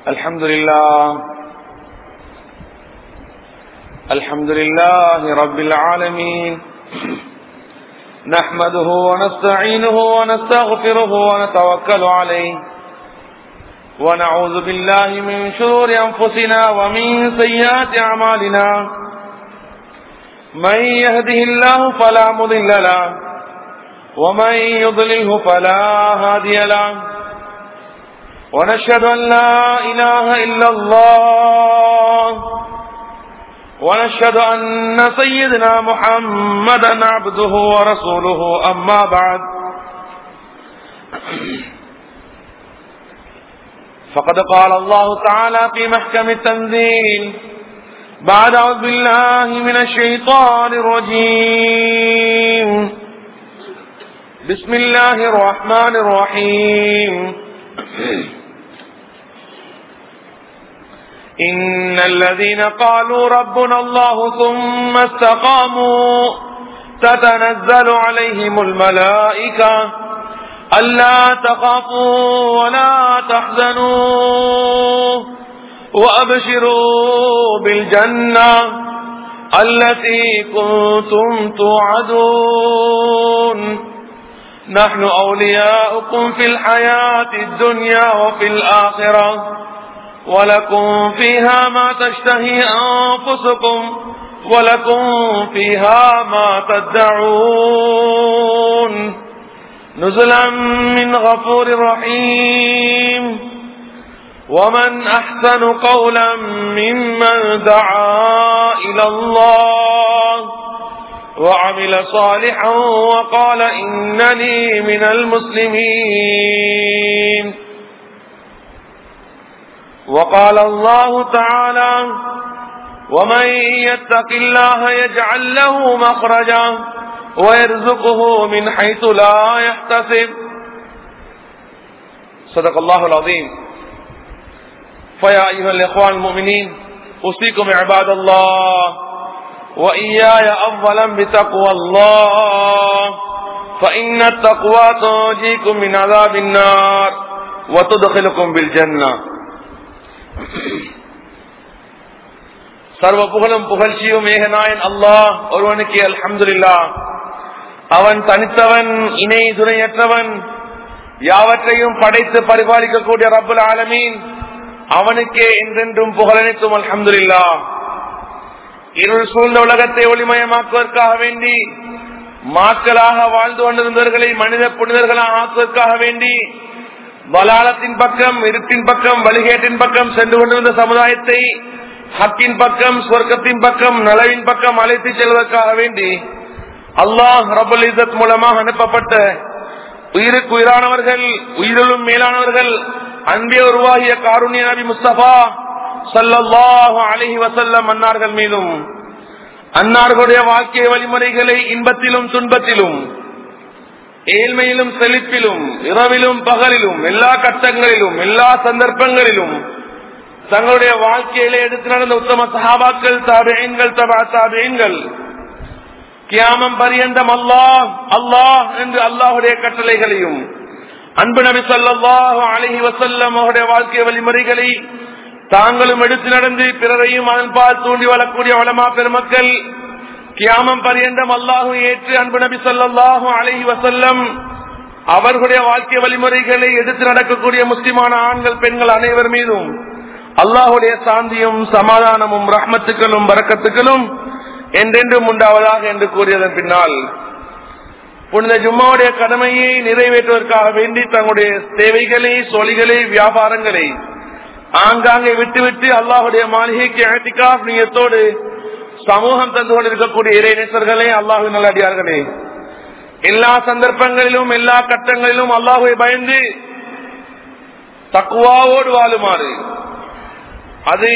الحمد لله الحمد لله رب العالمين نحمده ونستعينه ونستغفره ونتوكل عليه ونعوذ بالله من شرور أنفسنا ومن سيئات أعمالنا من يهده الله فلا مضل له ومن يضلله فلا هادي له ونشهد أن لا إله إلا الله ونشهد أن سيدنا محمدا عبده ورسوله أما بعد فقد قال الله تعالى في محكم التنزيل بعد أعوذ بالله من الشيطان الرجيم بسم الله الرحمن الرحيم إن الذين قالوا ربنا الله ثم استقاموا تتنزل عليهم الملائكة ألا تخافوا ولا تحزنوا وأبشروا بالجنة التي كنتم توعدون نحن أولياؤكم في الحياة الدنيا وفي الآخرة ولكم فيها ما تشتهي أنفسكم ولكم فيها ما تدعون نزلا من غفور رحيم ومن أحسن قولا ممن دعا إلى الله وعمل صالحا وقال إنني من المسلمين وقال الله تعالى ومن يتق الله يجعل له مخرجا ويرزقه من حيث لا يحتسب صدق الله العظيم فيا أيها الإخوان المؤمنين أوصيكم عباد الله وإياي أفضلا بتقوى الله فإن التقوى تنجيكم من عذاب النار وتدخلكم بالجنة சர்வ புகழும் புகழ்ச்சியும் ஏகநாயன் அல்லாஹ் ஒருவனுக்கு அல்ஹம்துலில்லா அவன் தனித்தவன் இணை துணையற்றவன் யாவற்றையும் படைத்து பரிபாலிக்கக்கூடிய ரப்புல் ஆலமீன் அவனுக்கே என்றென்றும் புகழனைத்தும் அல்ஹம்துலில்லா இருள் சூழ்ந்த உலகத்தை ஒளிமயமாக்குவதற்காக வேண்டி மாக்களாக வாழ்ந்து கொண்டிருந்தவர்களை மனித புனிதர்களாக ஆக்குவதற்காக வேண்டி வலாலத்தின் பக்கம் இருட்டின் பக்கம் வழிகேட்டின் பக்கம் சென்று கொண்டிருந்த சமுதாயத்தை ஹக்கின் பக்கம் சொர்க்கத்தின் பக்கம் நலவின் பக்கம் அழைத்து செல்வதற்காக வேண்டி அல்லாஹ் ரபுல் இசத் மூலமாக அனுப்பப்பட்ட உயிருக்கு உயிரானவர்கள் உயிரிலும் மேலானவர்கள் அன்பே உருவாகிய காருண்ய நபி முஸ்தபா சல்லாஹு அலஹி வசல்லம் அன்னார்கள் மீதும் அன்னார்களுடைய வாழ்க்கை வழிமுறைகளை இன்பத்திலும் துன்பத்திலும் ஏழ்மையிலும் செழிப்பிலும் இரவிலும் பகலிலும் எல்லா கட்டங்களிலும் எல்லா சந்தர்ப்பங்களிலும் தங்களுடைய வாழ்க்கையில எடுத்து நடந்த உத்தம சகாபாக்கள் தாபியன்கள் தபா தாபியன்கள் கியாமம் பரியந்தம் அல்லாஹ் அல்லாஹ் என்று அல்லாஹுடைய கட்டளைகளையும் அன்பு நபி சொல்லாஹு அலஹி வசல்லம் அவருடைய வாழ்க்கை வழிமுறைகளை தாங்களும் எடுத்து நடந்து பிறரையும் அதன் பால் தூண்டி வரக்கூடிய வளமா பெருமக்கள் கியாமம் பரியந்தம் அல்லாஹு ஏற்று அன்பு நபி சொல்லாஹு அலஹி வசல்லம் அவர்களுடைய வாழ்க்கை வழிமுறைகளை எடுத்து நடக்கக்கூடிய முஸ்லிமான ஆண்கள் பெண்கள் அனைவர் மீதும் அல்லாஹுடைய சாந்தியும் சமாதானமும் ரஹ்மத்துக்களும் வரக்கத்துக்களும் என்றென்றும் உண்டாவதாக என்று கூறியதன் பின்னால் புனித ஜும்மாவுடைய கடமையை நிறைவேற்றுவதற்காக வேண்டி தங்களுடைய தேவைகளை சொலிகளை வியாபாரங்களை ஆங்காங்கே விட்டுவிட்டு அல்லாஹுடைய மாளிகைக்கு அழைத்திக்கா நீயத்தோடு சமூகம் தந்து கொண்டிருக்கக்கூடிய இறைநேசர்களே அல்லாஹு நல்லடியார்களே எல்லா சந்தர்ப்பங்களிலும் எல்லா கட்டங்களிலும் அல்லாஹுவை பயந்து தக்குவாவோடு வாழுமாறு அது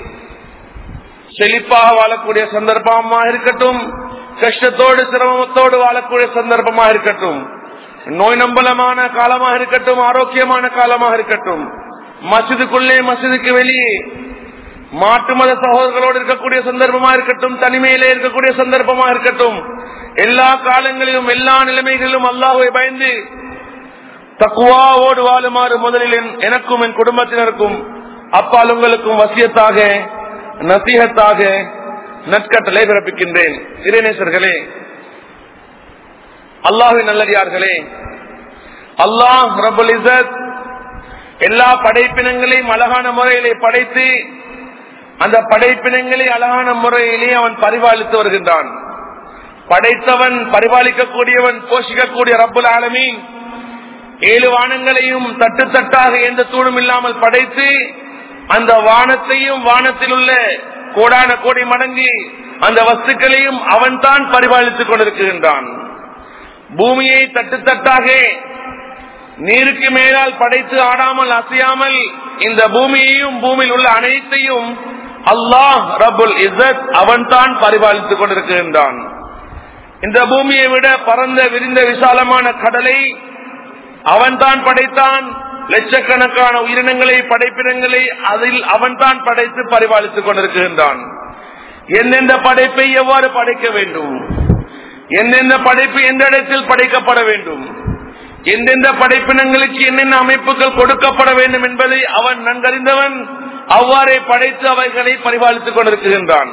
செழிப்பாக வாழக்கூடிய சந்தர்ப்பமாக இருக்கட்டும் கஷ்டத்தோடு சிரமத்தோடு வாழக்கூடிய சந்தர்ப்பமாக இருக்கட்டும் நோய் நம்பலமான காலமாக இருக்கட்டும் ஆரோக்கியமான காலமாக இருக்கட்டும் மசிதுக்குள்ளே மசிதுக்கு வெளியே மாட்டு மத சகோதரர்களோடு இருக்கக்கூடிய சந்தர்ப்பமா இருக்கட்டும் தனிமையிலே இருக்கக்கூடிய சந்தர்ப்பமா இருக்கட்டும் எல்லா காலங்களிலும் எல்லா நிலைமைகளிலும் அல்லாஹ்வை பயந்து தக்குவாவோடு வாழுமாறு முதலில் என்- எனக்கும் என் குடும்பத்தினருக்கும் அப்பால் உங்களுக்கும் வசியத்தாக நசீகத்தாக நற்கட்டளை பிறப்பிக்கின்றேன் இறைநேசர்களே அல்லாஹின் நல்லடியார்களே அல்லாஹ் ரபுல் இசத் எல்லா படைப்பினங்களையும் அழகான முறையிலே படைத்து அந்த படைப்பினங்களை அழகான முறையிலே அவன் பரிபாலித்து வருகின்றான் படைத்தவன் பரிபாலிக்கக்கூடியவன் போஷிக்கக்கூடிய ரப்புல் ஆலமீன் ஏழு வானங்களையும் தட்டு தட்டாக எந்த தூணும் இல்லாமல் படைத்து அந்த வானத்தையும் வானத்தில் உள்ள கோடான கோடி மடங்கு அந்த வஸ்துக்களையும் அவன் தான் பரிபாலித்துக் கொண்டிருக்கின்றான் பூமியை தட்டு தட்டாக நீருக்கு மேலால் படைத்து ஆடாமல் அசையாமல் இந்த பூமியையும் பூமியில் உள்ள அனைத்தையும் அல்லாஹ் ரபுல் இசத் அவன் தான் பரிபாலித்துக் கொண்டிருக்கின்றான் இந்த பூமியை விட பரந்த விரிந்த விசாலமான கடலை அவன் தான் படைத்தான் லட்சக்கணக்கான உயிரினங்களை படைப்பினங்களை அதில் அவன் தான் படைத்து பரிபாலித்துக் கொண்டிருக்கின்றான் எந்தெந்த படைப்பை எவ்வாறு படைக்க வேண்டும் எந்தெந்த படைப்பு எந்த இடத்தில் படைக்கப்பட வேண்டும் எந்தெந்த படைப்பினங்களுக்கு என்னென்ன அமைப்புகள் கொடுக்கப்பட வேண்டும் என்பதை அவன் நன்கறிந்தவன் அவ்வாறே படைத்து அவைகளை பரிபாலித்துக் கொண்டிருக்கின்றான்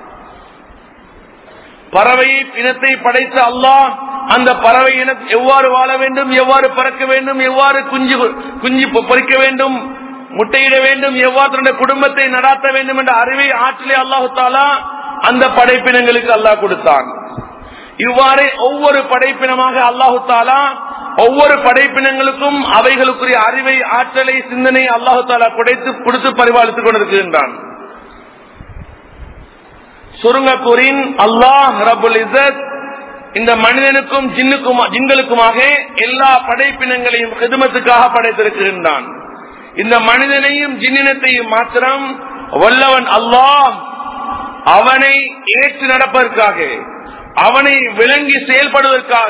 பறவை இனத்தை படைத்த அல்லாஹ் அந்த பறவை இன எவ்வாறு வாழ வேண்டும் எவ்வாறு பறக்க வேண்டும் எவ்வாறு குஞ்சு குஞ்சு பொறிக்க வேண்டும் முட்டையிட வேண்டும் எவ்வாறு தன்னுடைய குடும்பத்தை நடாத்த வேண்டும் என்ற அறிவை ஆற்றிலே அல்லாஹு தாலா அந்த படைப்பினங்களுக்கு அல்லாஹ் கொடுத்தான் இவ்வாறு ஒவ்வொரு படைப்பினமாக அல்லாஹு தாலா ஒவ்வொரு படைப்பினங்களுக்கும் அவைகளுக்குரிய அறிவை ஆற்றலை சிந்தனை அல்லாஹு தாலா குடைத்து கொடுத்து பரிபாலித்துக் கொண்டிருக்கின்றான் சுருங்க கூறின் அல்லாஹ் ரபுல் இசத் இந்த மனிதனுக்கும் ஜின்னுக்கும் ஜின்களுக்குமாக எல்லா படைப்பினங்களையும் கிதுமத்துக்காக படைத்திருக்கின்றான் இந்த மனிதனையும் ஜின்னினத்தையும் மாத்திரம் வல்லவன் அல்லாஹ் அவனை ஏற்று நடப்பதற்காக அவனை விளங்கி செயல்படுவதற்காக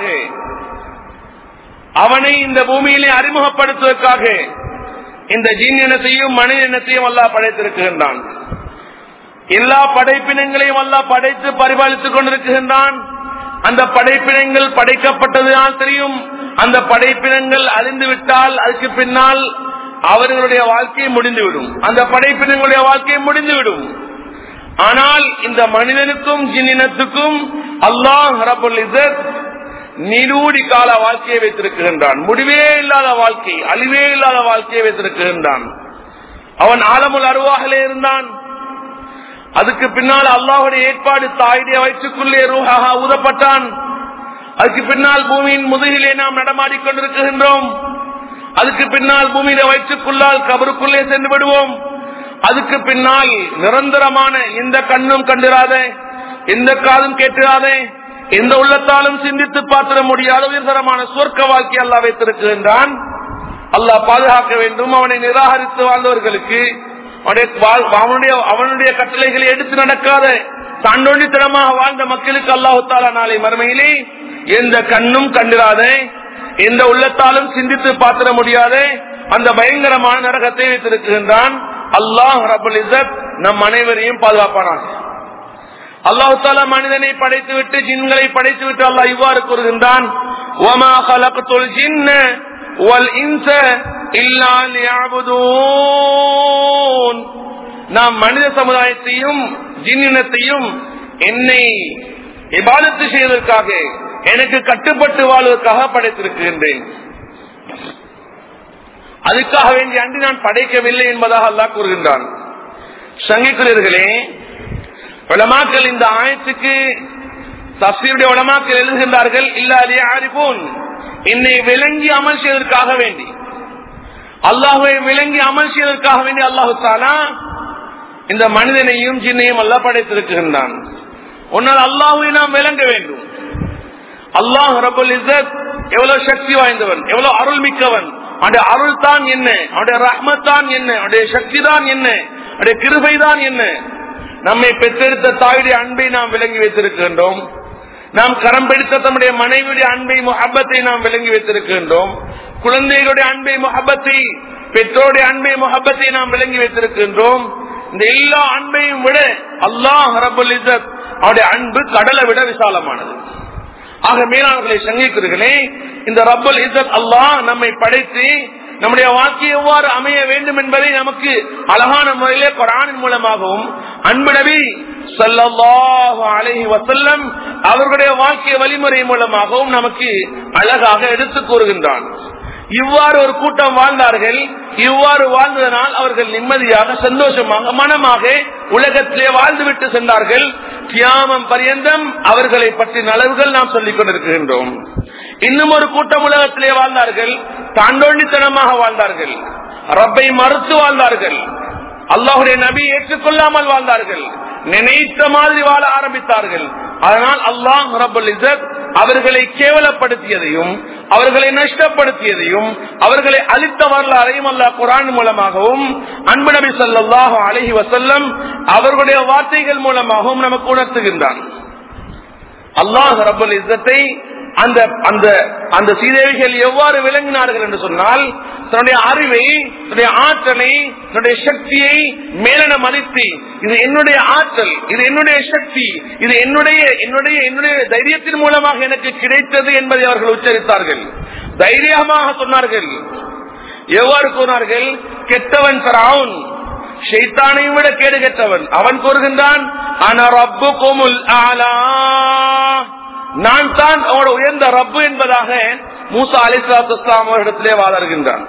அவனை இந்த பூமியிலே அறிமுகப்படுத்துவதற்காக இந்த ஜின் இனத்தையும் மனித இனத்தையும் அல்லாஹ் படைத்திருக்கின்றான் எல்லா படைப்பினங்களையும் அல்லாஹ் படைத்து பரிபாலித்துக் கொண்டிருக்கின்றான் அந்த படைப்பினங்கள் படைக்கப்பட்டதுதான் தெரியும் அந்த படைப்பினங்கள் அழிந்து விட்டால் அதுக்கு பின்னால் அவர்களுடைய வாழ்க்கை முடிந்துவிடும் அந்த படைப்பினங்களுடைய வாழ்க்கை முடிந்துவிடும் ஆனால் இந்த மனிதனுக்கும் ஜின்னினத்துக்கும் அல்லாஹ் ரபுல் இசத் நீடூடி கால வாழ்க்கையை வைத்திருக்கின்றான் முடிவே இல்லாத வாழ்க்கை அழிவே இல்லாத வாழ்க்கையை வைத்திருக்கின்றான் அவன் ஆலமுல் அருவாகலே இருந்தான் அதுக்கு பின்னால் அல்லாஹுடைய ஏற்பாடு தாயுடைய வயிற்றுக்குள்ளே ரூஹாக ஊதப்பட்டான் அதுக்கு பின்னால் பூமியின் முதுகிலே நாம் நடமாடிக் கொண்டிருக்கின்றோம் அதுக்கு பின்னால் பூமியில வயிற்றுக்குள்ளால் கபருக்குள்ளே சென்று விடுவோம் அதுக்கு பின்னால் நிரந்தரமான எந்த கண்ணும் கண்டிராத எந்த காதும் கேட்டிராதே எந்த உள்ளத்தாலும் சிந்தித்து பார்த்திட முடியாத உயர்தரமான சொர்க்க வாழ்க்கை அல்லா வைத்திருக்கின்றான் அல்லாஹ் பாதுகாக்க வேண்டும் அவனை நிராகரித்து வாழ்ந்தவர்களுக்கு அவனுடைய அவனுடைய கட்டளைகளை எடுத்து நடக்காத தாண்டோண்டித்தனமாக வாழ்ந்த மக்களுக்கு அல்லாஹு தாலா நாளை மறுமையிலே எந்த கண்ணும் கண்டிராத எந்த உள்ளத்தாலும் சிந்தித்து பார்த்திட முடியாத அந்த பயங்கரமான நரகத்தை வைத்திருக்கின்றான் அல்லாஹ் ரபுல் இசத் நம் அனைவரையும் பாதுகாப்பானாக அல்லாஹு தாலா மனிதனை படைத்து விட்டு ஜின்களை படைத்து விட்டு அல்லாஹ் இவ்வாறு கூறுகின்றான் ஒமா கலக்கத்துள் ஜின்ன والإنس إلا ليعبدون நாம் மனித சமுதாயத்தையும் ஜின்னினத்தையும் என்னை இபாதத்து செய்வதற்காக எனக்கு கட்டுப்பட்டு வாழ்வதற்காக படைத்திருக்கின்றேன் அதுக்காக வேண்டி அன்றி நான் படைக்கவில்லை என்பதாக அல்லாஹ் கூறுகின்றான் சங்கிக்குரியர்களே வளமாக்கள் இந்த ஆயத்துக்கு தப்சீருடைய வளமாக்கள் எழுதுகின்றார்கள் இல்லாதே ஆரிப்போன் என்னை விளங்கி அமல் செய்வதற்காக வேண்டி அல்லாஹுவை விளங்கி அமல் செய்வதற்காக வேண்டி அல்லாஹு தாலா இந்த மனிதனையும் ஜின்னையும் அல்ல படைத்திருக்கின்றான் உன்னால் அல்லாஹுவை நாம் விளங்க வேண்டும் அல்லாஹ் ரபுல் இசத் எவ்வளவு சக்தி வாய்ந்தவன் எவ்வளவு அருள் மிக்கவன் அவனுடைய அருள் தான் என்ன அவனுடைய ரஹ்மத் தான் என்ன அவனுடைய சக்தி தான் என்ன அவனுடைய கிருபை தான் என்ன நம்மை பெற்றெடுத்த தாயுடைய அன்பை நாம் விளங்கி வைத்திருக்கின்றோம் நாம் கரம் பிடித்த தம்முடைய மனைவியுடைய அன்பை முகப்பத்தை நாம் விளங்கி வைத்திருக்கின்றோம் குழந்தைகளுடைய அன்பை முகப்பத்தை பெற்றோருடைய அன்பை முகப்பத்தை நாம் விளங்கி வைத்திருக்கின்றோம் இந்த எல்லா அன்பையும் விட அல்லாஹ் ரபுல் இசத் அவருடைய அன்பு கடலை விட விசாலமானது ஆக மேலானவர்களை சங்கிக்கிறீர்களே இந்த ரப்பல் இசத் அல்லாஹ் நம்மை படைத்து நம்முடைய வாழ்க்கை எவ்வாறு அமைய வேண்டும் என்பதை நமக்கு அழகான முறையிலே குரானின் மூலமாகவும் அன்பு நபி ஸல்லல்லாஹு அலைஹி வஸல்லம் அவர்களுடைய வாழ்க்கை வழிமுறை மூலமாகவும் நமக்கு அழகாக எடுத்து கூறுகின்றான் இவ்வாறு ஒரு கூட்டம் வாழ்ந்தார்கள் இவ்வாறு வாழ்ந்ததனால் அவர்கள் நிம்மதியாக சந்தோஷமாக மனமாக உலகத்திலே வாழ்ந்துவிட்டு சென்றார்கள் கியாமம் பரியந்தம் அவர்களை பற்றி நலவுகள் நாம் சொல்லிக் கொண்டிருக்கின்றோம் இன்னும் ஒரு கூட்டம் உலகத்திலே வாழ்ந்தார்கள் தாண்டோண்டித்தனமாக வாழ்ந்தார்கள் ரப்பை மறுத்து வாழ்ந்தார்கள் அல்லாஹுடைய நபி ஏற்றுக்கொள்ளாமல் வாழ்ந்தார்கள் நினைத்த மாதிரி வாழ ஆரம்பித்தார்கள் அதனால் அல்லாஹ் ரபுல் இசத் அவர்களை கேவலப்படுத்தியதையும் அவர்களை நஷ்டப்படுத்தியதையும் அவர்களை அழித்த வரலாறையும் அல்லாஹ் குரான் மூலமாகவும் அன்பு நபி சொல்லாஹு அலஹி வசல்லம் அவர்களுடைய வார்த்தைகள் மூலமாகவும் நமக்கு உணர்த்துகின்றான் அல்லாஹ் ரபுல் இசத்தை அந்த அந்த அந்த சீதேவிகள் எவ்வாறு விளங்கினார்கள் என்று சொன்னால் தன்னுடைய அறிவை தன்னுடைய ஆற்றலை தன்னுடைய சக்தியை மேலன மதித்து இது என்னுடைய ஆற்றல் இது என்னுடைய சக்தி இது என்னுடைய என்னுடைய என்னுடைய தைரியத்தின் மூலமாக எனக்கு கிடைத்தது என்பதை அவர்கள் உச்சரித்தார்கள் தைரியமாக சொன்னார்கள் எவ்வாறு கூறினார்கள் கெட்டவன் பராவுன் ஷைத்தானையும் விட கேடு கெட்டவன் அவன் கூறுகின்றான் ஆனா ரப்பு கோமுல் ஆலா நான் தான் அவனோட உயர்ந்த ரப்பு என்பதாக மூசா அலிஸ்லாத்து இஸ்லாம் அவரிடத்திலே வாதாடுகின்றான்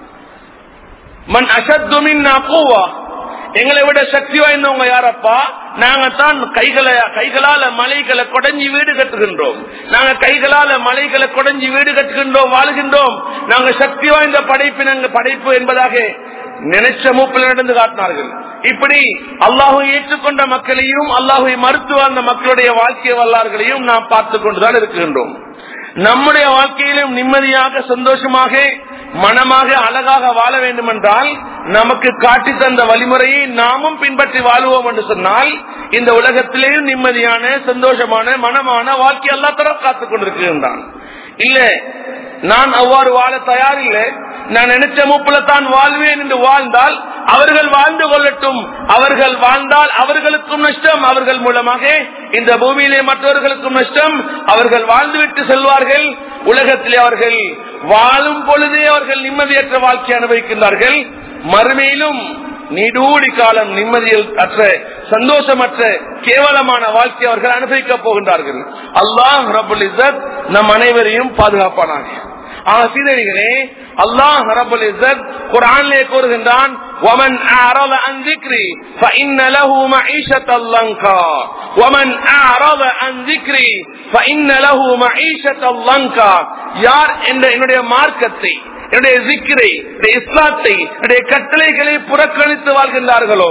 மண் அசத்துமின் கூவா எங்களை விட சக்தி வாய்ந்தவங்க யாரப்பா நாங்க தான் கைகளை கைகளால மலைகளை கொடைஞ்சி வீடு கட்டுகின்றோம் நாங்க கைகளால மலைகளை கொடைஞ்சி வீடு கட்டுகின்றோம் வாழ்கின்றோம் நாங்க சக்தி வாய்ந்த படைப்பு படைப்பு என்பதாக நினைச்ச மூப்பில் நடந்து காட்டினார்கள் இப்படி அல்லாஹு ஏற்றுக்கொண்ட மக்களையும் அல்லாஹுவை மறுத்து வாழ்ந்த மக்களுடைய வாழ்க்கை வரலாறுகளையும் நாம் பார்த்து கொண்டுதான் இருக்கின்றோம் நம்முடைய வாழ்க்கையிலும் நிம்மதியாக சந்தோஷமாக மனமாக அழகாக வாழ வேண்டும் என்றால் நமக்கு காட்டி தந்த வழிமுறையை நாமும் பின்பற்றி வாழுவோம் என்று சொன்னால் இந்த உலகத்திலேயும் நிம்மதியான சந்தோஷமான மனமான வாழ்க்கை எல்லா தரம் காத்துக் கொண்டிருக்கின்றான் இல்ல நான் அவ்வாறு வாழ தயாரில்லை நான் நினைச்ச மூப்புல தான் வாழ்வேன் என்று வாழ்ந்தால் அவர்கள் வாழ்ந்து கொள்ளட்டும் அவர்கள் வாழ்ந்தால் அவர்களுக்கும் நஷ்டம் அவர்கள் மூலமாக இந்த பூமியிலே மற்றவர்களுக்கும் நஷ்டம் அவர்கள் வாழ்ந்துவிட்டு செல்வார்கள் உலகத்திலே அவர்கள் வாழும் பொழுதே அவர்கள் நிம்மதியற்ற வாழ்க்கை அனுபவிக்கின்றார்கள் மறுமையிலும் நீடூடி காலம் நிம்மதியில் அற்ற சந்தோஷமற்ற கேவலமான வாழ்க்கை அவர்கள் அனுபவிக்கப் போகின்றார்கள் அல்லாஹ் ரபுல் இசத் நம் அனைவரையும் பாதுகாப்பானாக சீதரிகளே அல்லாஹ் ரபுல் இசத் குரானிலே கூறுகின்றான் ومن أعرض عن ذكري فإن له معيشة ضنكا ومن أعرض عن ذكري فإن له معيشة ضنكا யார் என்ற என்னுடைய மார்க்கத்தை என்னுடைய சிக்கிரை இஸ்லாத்தை என்னுடைய கட்டளைகளை புறக்கணித்து வாழ்கின்றார்களோ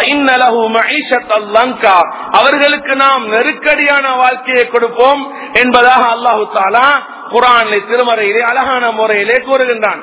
லங்கா அவர்களுக்கு நாம் நெருக்கடியான வாழ்க்கையை கொடுப்போம் என்பதாக அல்லாஹு தாலா குரானிலே திருமறையிலே அழகான முறையிலே கூறுகின்றான்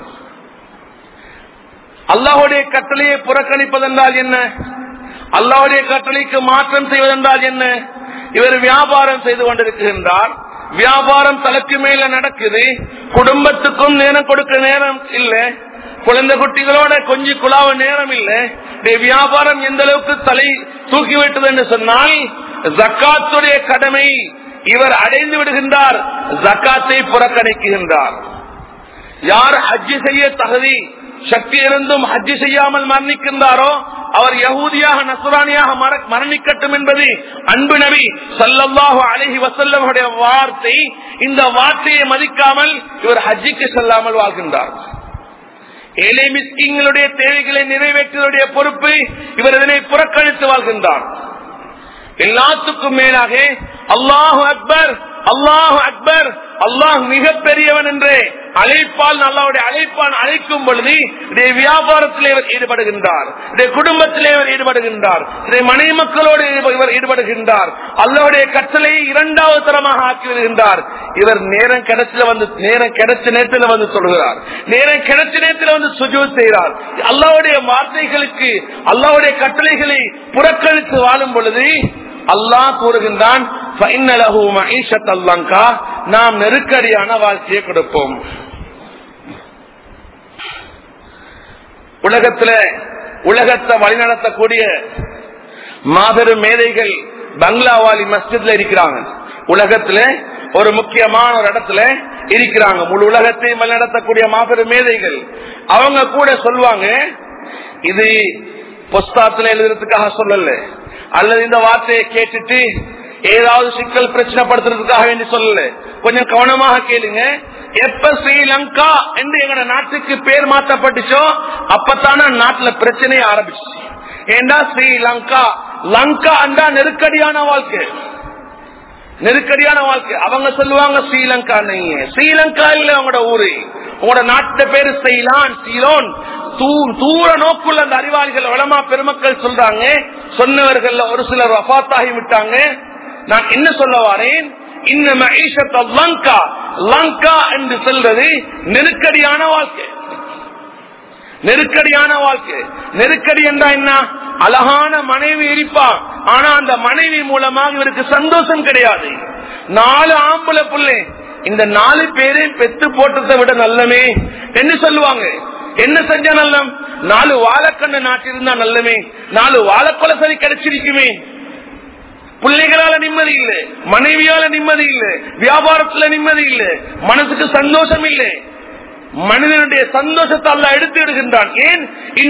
அல்லாஹுடைய கட்டளையை புறக்கணிப்பதென்றால் என்ன அல்லாஹுடைய கட்டளைக்கு மாற்றம் செய்வதென்றால் என்ன இவர் வியாபாரம் செய்து கொண்டிருக்கின்றார் வியாபாரம் தலைக்கு மேல நடக்குது குடும்பத்துக்கும் நேரம் கொடுக்க நேரம் இல்ல குழந்தை குட்டிகளோட கொஞ்சி குழாவ நேரம் இல்ல வியாபாரம் எந்த அளவுக்கு தலை தூக்கி விட்டது என்று சொன்னால் ஜக்காத்துடைய கடமை இவர் அடைந்து விடுகின்றார் ஜக்காத்தை புறக்கணிக்குகின்றார் யார் ஹஜ்ஜி செய்ய தகுதி சக்தி இருந்தும் ஹஜ்ஜி செய்யாமல் மரணிக்கின்றாரோ அவர் யகூதியாக நசுரானியாக மரணிக்கட்டும் என்பது அன்பு நபி சல்லல்லாஹு அலஹி வசல்லமுடைய வார்த்தை இந்த வார்த்தையை மதிக்காமல் இவர் ஹஜ்ஜிக்கு செல்லாமல் வாழ்கின்றார் ஏழை மிஸ்கிங்களுடைய தேவைகளை நிறைவேற்றுவதற்குடைய பொறுப்பு இவர் இதனை புறக்கணித்து வாழ்கின்றார் எல்லாத்துக்கும் மேலாக அல்லாஹு அக்பர் அல்லாஹு அக்பர் அல்லாஹ் மிக பெரியவன் என்று அழைப்பால் அல்லாவுடைய அழைப்பான் அழைக்கும் பொழுது இதை வியாபாரத்திலே இவர் ஈடுபடுகின்றார் இதை குடும்பத்திலே இவர் ஈடுபடுகின்றார் இதை மனை மக்களோடு இவர் ஈடுபடுகின்றார் அல்லாவுடைய கட்டளையை இரண்டாவது தரமாக ஆக்கி வருகின்றார் இவர் நேரம் கிடைச்சல வந்து நேரம் கிடைச்ச நேரத்தில் வந்து சொல்கிறார் நேரம் கிடைச்ச நேரத்தில் வந்து சுஜூ செய்கிறார் அல்லாவுடைய வார்த்தைகளுக்கு அல்லாவுடைய கட்டளைகளை புறக்கணித்து வாழும் பொழுது அல்லாஹ் கூறுகின்றான் நாம் நெருக்கடியான வாழ்க்கையை கொடுப்போம் உலகத்துல உலகத்தை வழிநடத்தக்கூடிய மாபெரும் மேதைகள் பங்களாவாலி மஸ்ஜித்ல இருக்கிறாங்க உலகத்துல ஒரு முக்கியமான ஒரு இடத்துல இருக்கிறாங்க முழு உலகத்தையும் வழிநடத்தக்கூடிய மாபெரும் மேதைகள் அவங்க கூட சொல்லுவாங்க இது புஸ்தாத்துல எழுதுறதுக்காக சொல்லல அல்லது இந்த வார்த்தையை கேட்டுட்டு ஏதாவது சிக்கல் பிரச்சனை படுத்துறதுக்காக வேண்டி சொல்லல கொஞ்சம் கவனமாக கேளுங்க எப்ப ஸ்ரீலங்கா என்று எங்க நாட்டுக்கு பேர் மாற்றப்பட்டுச்சோ அப்பத்தான நாட்டுல பிரச்சனையே ஆரம்பிச்சு ஏண்டா ஸ்ரீலங்கா லங்கா அண்டா நெருக்கடியான வாழ்க்கை நெருக்கடியான வாழ்க்கை அவங்க சொல்லுவாங்க ஸ்ரீலங்கா நீங்க ஸ்ரீலங்கா இல்ல உங்களோட ஊரு உங்களோட நாட்டு பேரு செய்யலான் சீலோன் தூர நோக்குள்ள அந்த அறிவாளிகள் வளமா பெருமக்கள் சொல்றாங்க சொன்னவர்கள் ஒரு சிலர் வபாத்தாகி விட்டாங்க நான் என்ன சொல்ல வரேன் இன்னும் லங்கா லங்கா என்று சொல்றது நெருக்கடியான வாழ்க்கை நெருக்கடியான வாழ்க்கை நெருக்கடி என்றா என்ன அழகான மனைவி இருப்பா ஆனா அந்த மனைவி மூலமாக இவருக்கு சந்தோஷம் கிடையாது நாலு ஆம்பளை புள்ளை இந்த நாலு பேரை பெத்து போட்டதை விட நல்லமே என்ன சொல்லுவாங்க என்ன செஞ்சா நல்லம் நாலு வாழைக்கண்ண நாட்டிருந்தா நல்லமே நாலு வாழைக்கொலை சரி கிடைச்சிருக்குமே பிள்ளைகளால நிம்மதி இல்லை மனைவியால நிம்மதி இல்லை வியாபாரத்துல நிம்மதி இல்லை மனசுக்கு சந்தோஷம் இல்லை மனிதனுடைய சந்தோஷத்தை அல்ல எடுத்து விடுகின்றான் ஏன்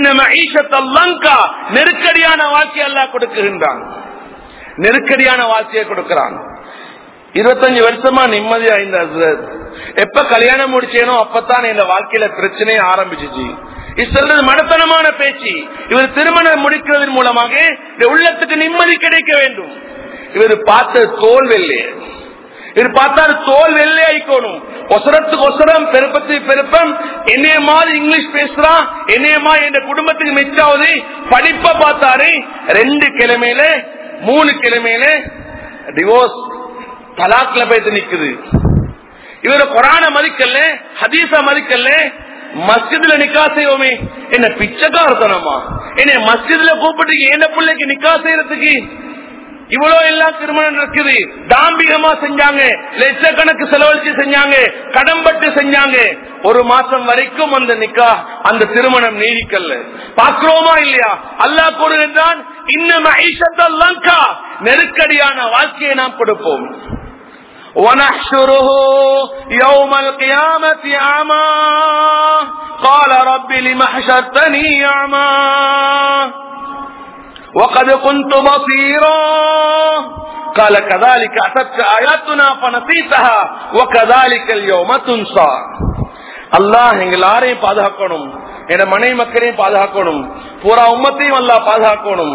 லங்கா நெருக்கடியான வாழ்க்கை அல்ல கொடுக்குகின்றான் நெருக்கடியான வாழ்க்கையை கொடுக்கிறான் இருபத்தஞ்சு வருஷமா நிம்மதியா இந்த எப்ப கல்யாணம் முடிச்சேனோ அப்பதான் இந்த வாழ்க்கையில பிரச்சனையே ஆரம்பிச்சிச்சு இது சொல்றது மனத்தனமான பேச்சு இவர் திருமணம் முடிக்கிறதன் மூலமாக இந்த உள்ளத்துக்கு நிம்மதி கிடைக்க வேண்டும் இவர் பார்த்த தோல் வெள்ளை இவர் பார்த்தாரு தோல் வெள்ளை ஆயிக்கணும் ஒசரத்துக்கு ஒசரம் பெருப்பத்துக்கு பெருப்பம் என்னைய மாதிரி இங்கிலீஷ் பேசுறான் என்னைய மாதிரி என் குடும்பத்துக்கு மிச்சாவது படிப்ப பார்த்தாரு ரெண்டு கிழமையில மூணு கிழமையில டிவோர்ஸ் தலாக்ல போயிட்டு நிக்குது இவர குரான மதிக்கல ஹதீச மதிக்கல மஸ்ஜித்ல நிக்கா செய்வோமே என்ன பிச்சைக்காரத்தனமா என்ன மஸ்ஜித்ல கூப்பிட்டு என்ன பிள்ளைக்கு நிக்கா செய்யறதுக்கு இவ்வளவு எல்லாம் திருமணம் இருக்குது தாம்பிகமா செஞ்சாங்க லட்சக்கணக்கு செலவழிச்சு செஞ்சாங்க கடன்பட்டு செஞ்சாங்க ஒரு மாசம் வரைக்கும் அந்த நிக்கா அந்த திருமணம் நீடிக்கல பாக்குறோமா இல்லையா அல்லாஹ் கூறுகின்றான் இன்னும் லங்கா நெருக்கடியான வாழ்க்கையை நாம் கொடுப்போம் ونحشره يوم القيامة أعمى قال رب لم حشرتني أعمى وقد كنت بصيرا قال كذلك أتتك آياتنا فنسيتها وكذلك اليوم تنسى அல்லாஹ் எங்கள் யாரையும் பாதுகாக்கணும் என் மனை மக்களையும் பாதுகாக்கணும் பூரா உம்மத்தையும் அல்லா பாதுகாக்கணும்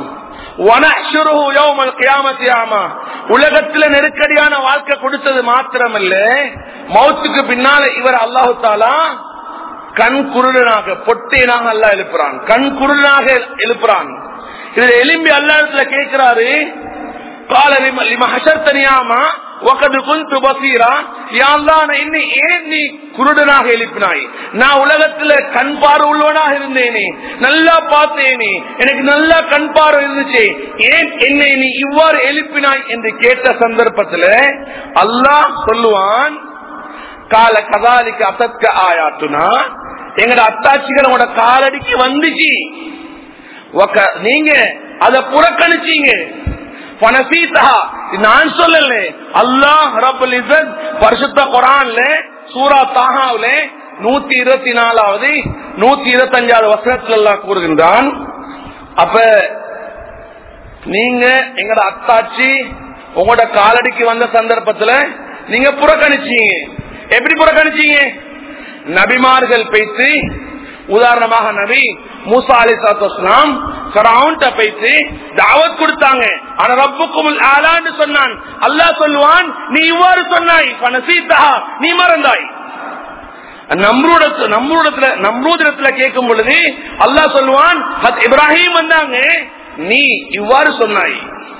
உலகத்துல நெருக்கடியான வாழ்க்கை கொடுத்தது மாத்திரமல்ல மௌத்துக்கு பின்னால இவர் அல்லாஹு தாலா கண் குருடனாக பொட்டேனாக அல்லா எழுப்புறான் கண் குருடனாக எழுப்புறான் இதுல எலும்பி அல்லாடத்துல கேட்கிறாரு தனியாமா ஏன் நீ குருடனாக எழுப்பினாய் நான் உலகத்துல கண் பார்வை உள்ளவனாக இருந்தேனே நல்லா பார்த்தேனே எனக்கு நல்லா கண் பார்வை இருந்துச்சு ஏன் என்னை நீ இவ்வாறு எழுப்பினாய் என்று கேட்ட சந்தர்ப்பத்துல அல்லாஹ் சொல்லுவான் கால கதாலிக்கு அசத்க ஆயாட்டுனா எங்கட அத்தாட்சிகள் உங்களோட காலடிக்கு வந்துச்சு நீங்க அத புறக்கணிச்சீங்க நான் சொல்லல அல்லாஹ் ரபுல் இசத் பரிசுத்த குரான்ல சூரா தாகாவில நூத்தி இருபத்தி நாலாவது நூத்தி இருபத்தி அஞ்சாவது வசனத்துல எல்லாம் கூறுகின்றான் அப்ப நீங்க எங்கட அத்தாட்சி உங்களோட காலடிக்கு வந்த சந்தர்ப்பத்துல நீங்க புறக்கணிச்சீங்க எப்படி புறக்கணிச்சீங்க நபிமார்கள் பேசி உதாரணமாக நபி மூசா அலி சாத்தோஸ்லாம் பேசி தாவத் கொடுத்தாங்க ஆனா ரப்புக்கும் ஆலான்னு சொன்னான் அல்லாஹ் சொல்லுவான் நீ இவ்வாறு சொன்னாய் பனசீத்தா நீ மறந்தாய் நம்மூடத்துல நம்மூதிரத்துல கேட்கும் பொழுது அல்லாஹ் சொல்லுவான் இப்ராஹிம் வந்தாங்க நீ இவ்வாறு சொன்னாய்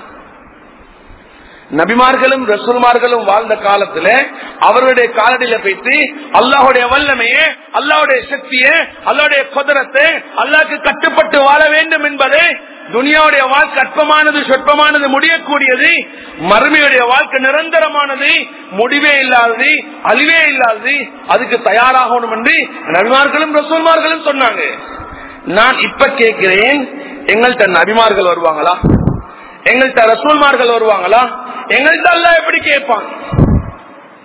நபிமார்களும் ரசூல்மார்களும் வாழ்ந்த காலத்துல அவர்களுடைய காலடியில போயிட்டு அல்லாஹுடைய வல்லமையே அல்லாவுடைய சக்தியை அல்லாவுடைய குதிரத்தை அல்லாக்கு கட்டுப்பட்டு வாழ வேண்டும் என்பதை துனியாவுடைய வாழ்க்கை அற்பமானது சொற்பமானது முடியக்கூடியது மறுமையுடைய வாழ்க்கை நிரந்தரமானது முடிவே இல்லாதது அழிவே இல்லாதது அதுக்கு தயாராகணும் என்று நபிமார்களும் ரசூல்மார்களும் சொன்னாங்க நான் இப்ப கேட்கிறேன் எங்கள்கிட்ட நபிமார்கள் வருவாங்களா எங்கள்கிட்ட ரசூல்மார்கள் வருவாங்களா எங்கள்கிட்ட அல்ல எப்படி கேட்பான்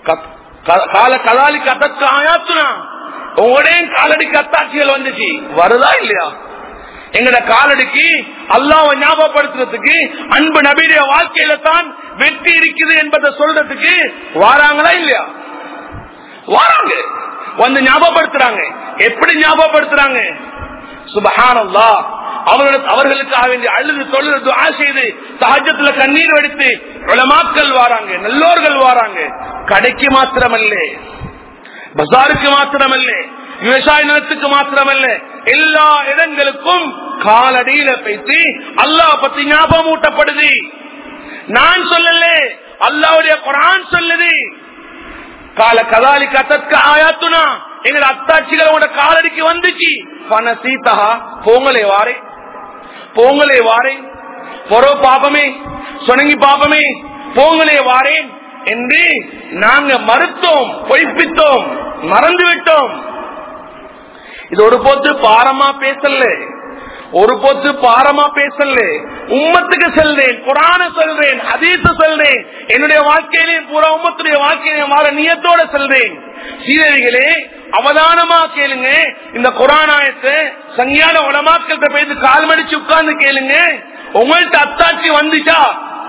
கத்- க- கால கதாலி கதற்கு ஆயாத்துனா உங்களுடைய காலடிக்கு அத்தாட்சிகள் வந்துச்சு வருதா இல்லையா எங்கட காலடிக்கு அல்லாஹ்வை ஞாபகப்படுத்துறதுக்கு அன்பு நபியுடைய வாழ்க்கையில தான் வெற்றி இருக்குது என்பதை சொல்றதுக்கு வாராங்களா இல்லையா வாராங்க வந்து ஞாபகப்படுத்துறாங்க எப்படி ஞாபகப்படுத்துறாங்க சுபஹானல்லா அவர்களுக்கு அவர்களுக்காக வேண்டிய அழுது தொழுது துஆ செய்து சஹஜத்துல கண்ணீர் வடித்து உலமாக்கள் வாராங்க நல்லோர்கள் வாராங்க கடைக்கு மாத்திரமல்ல பஜாருக்கு மாத்திரமல்ல விவசாய நிலத்துக்கு மாத்திரமல்ல எல்லா இடங்களுக்கும் காலடியில பேசி அல்லாஹ் பத்தி ஞாபகம் ஊட்டப்படுது நான் சொல்லல அல்லாவுடைய குரான் சொல்லுது கால கதாலி கத்தற்க ஆயாத்துனா எங்க அத்தாட்சிகள் உங்களோட காலடிக்கு வந்துச்சு பண சீதா போங்களே வாரே போங்களே வாரே பொறோ பாபமே சொனங்கி பாபமே போங்களே வாரேன் என்று நாங்க மறுத்தோம் பொய்ப்பித்தோம் மறந்து விட்டோம் இது ஒரு போத்து பாரமா பேசல ஒரு போத்து பாரமா பேசல உம்மத்துக்கு செல்றேன் குரான சொல்றேன் அதீத்த சொல்றேன் என்னுடைய வாழ்க்கையிலேயும் பூரா உம்மத்துடைய வாழ்க்கையிலையும் வாழ நியத்தோட செல்றேன் சீரடிகளே அவதானமா கேளுங்க இந்த குரானாயத்தை சங்கியான உலமாக்கள்கிட்ட போயிட்டு கால் மடிச்சு உட்கார்ந்து கேளுங்க உங்கள்ட்ட அத்தாட்சி வந்துச்சா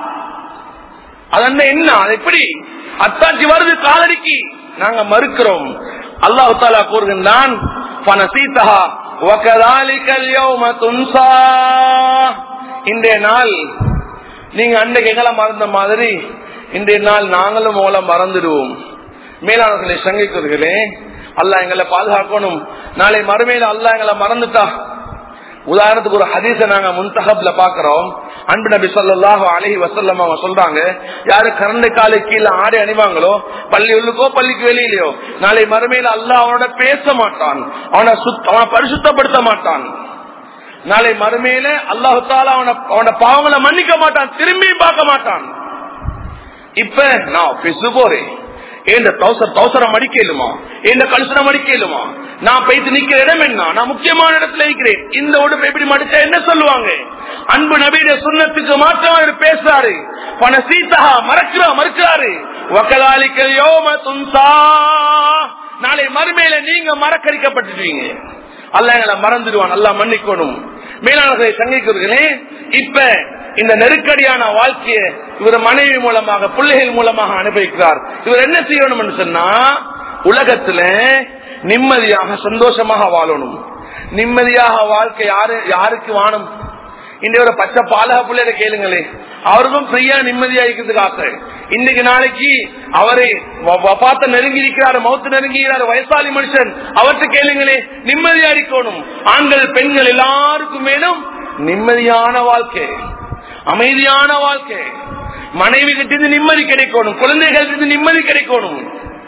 அது என்ன அது எப்படி அத்தாட்சி வருது காலடிக்கு நாங்க மறுக்கிறோம் அல்லாஹு தாலா கூறுகின்றான் பனசீதஹா وَكَذَلِكَ الْيَوْمَ تُنْسَى இன்றைய நாள் நீங்க அன்றைக்கு எங்களை மறந்த மாதிரி இன்றைய நாள் நாங்களும் உங்களை மறந்துடுவோம் மேலானவர்களை சங்கிக்கிறீர்களே அல்லாஹ் எங்களை பாதுகாக்கணும் நாளை மறுமையில அல்லாஹ் எங்களை மறந்துட்டா உதாரணத்துக்கு ஒரு ஹதீஸ நாங்க முன்தகப்ல பாக்குறோம் அன்பு நபி சொல்லாஹு அலஹி வசல்லம் அவங்க சொல்றாங்க யாரு கரண்ட காலை கீழே ஆடை அணிவாங்களோ பள்ளி உள்ளுக்கோ பள்ளிக்கு வெளியிலயோ நாளை மறுமையில அல்லாஹ் அவனோட பேச மாட்டான் அவனை சுத்த அவனை பரிசுத்தப்படுத்த மாட்டான் நாளை மறுமையில அல்லாஹு தாலா அவன அவன பாவங்களை மன்னிக்க மாட்டான் திரும்பியும் பார்க்க மாட்டான் இப்ப நான் பிசு போறேன் ஏந்த தௌசர் தௌசரம் அடிக்கலுமா ஏந்த கழுசரம் அடிக்கலுமா நான் போயிட்டு நிக்கிற இடம் என்ன நான் முக்கியமான இடத்துல இருக்கிறேன் இந்த உடுப்பு எப்படி மடிச்சா என்ன சொல்லுவாங்க அன்பு நபீட சுண்ணத்துக்கு மாற்றம் அவர் பேசுறாரு பண சீதா மறக்கிறா மறுக்கிறாரு வக்கலாலிக்கல் யோம துன்சா நாளை மறுமையில நீங்க மறக்கரிக்கப்பட்டுருவீங்க அல்ல எங்களை மறந்துடுவான் நல்லா மன்னிக்கணும் மேலாளர்களை சங்கிக்கிறீர்களே இப்ப இந்த நெருக்கடியான வாழ்க்கையை இவர் மனைவி மூலமாக பிள்ளைகள் மூலமாக அனுபவிக்கிறார் இவர் என்ன செய்யணும் என்று சொன்னா உலகத்துல நிம்மதியாக சந்தோஷமாக வாழணும் நிம்மதியாக வாழ்க்கை யாரு யாருக்கு வாணும் இந்த ஒரு பச்சை பாலக பிள்ளைய கேளுங்களே அவருக்கும் ஃப்ரீயா நிம்மதியா இருக்கிறதுக்கு ஆசை இன்னைக்கு நாளைக்கு அவரை பார்த்த நெருங்கி இருக்கிறாரு மௌத்து நெருங்குகிறார் வயசாலி மனுஷன் அவர்கிட்ட கேளுங்களே நிம்மதியா இருக்கணும் ஆண்கள் பெண்கள் எல்லாருக்கும் மேலும் நிம்மதியான வாழ்க்கை அமைதியான வாழ்க்கை மனைவி கிட்ட நிம்மதி கிடைக்கணும் குழந்தைகள் கிட்ட நிம்மதி கிடைக்கணும்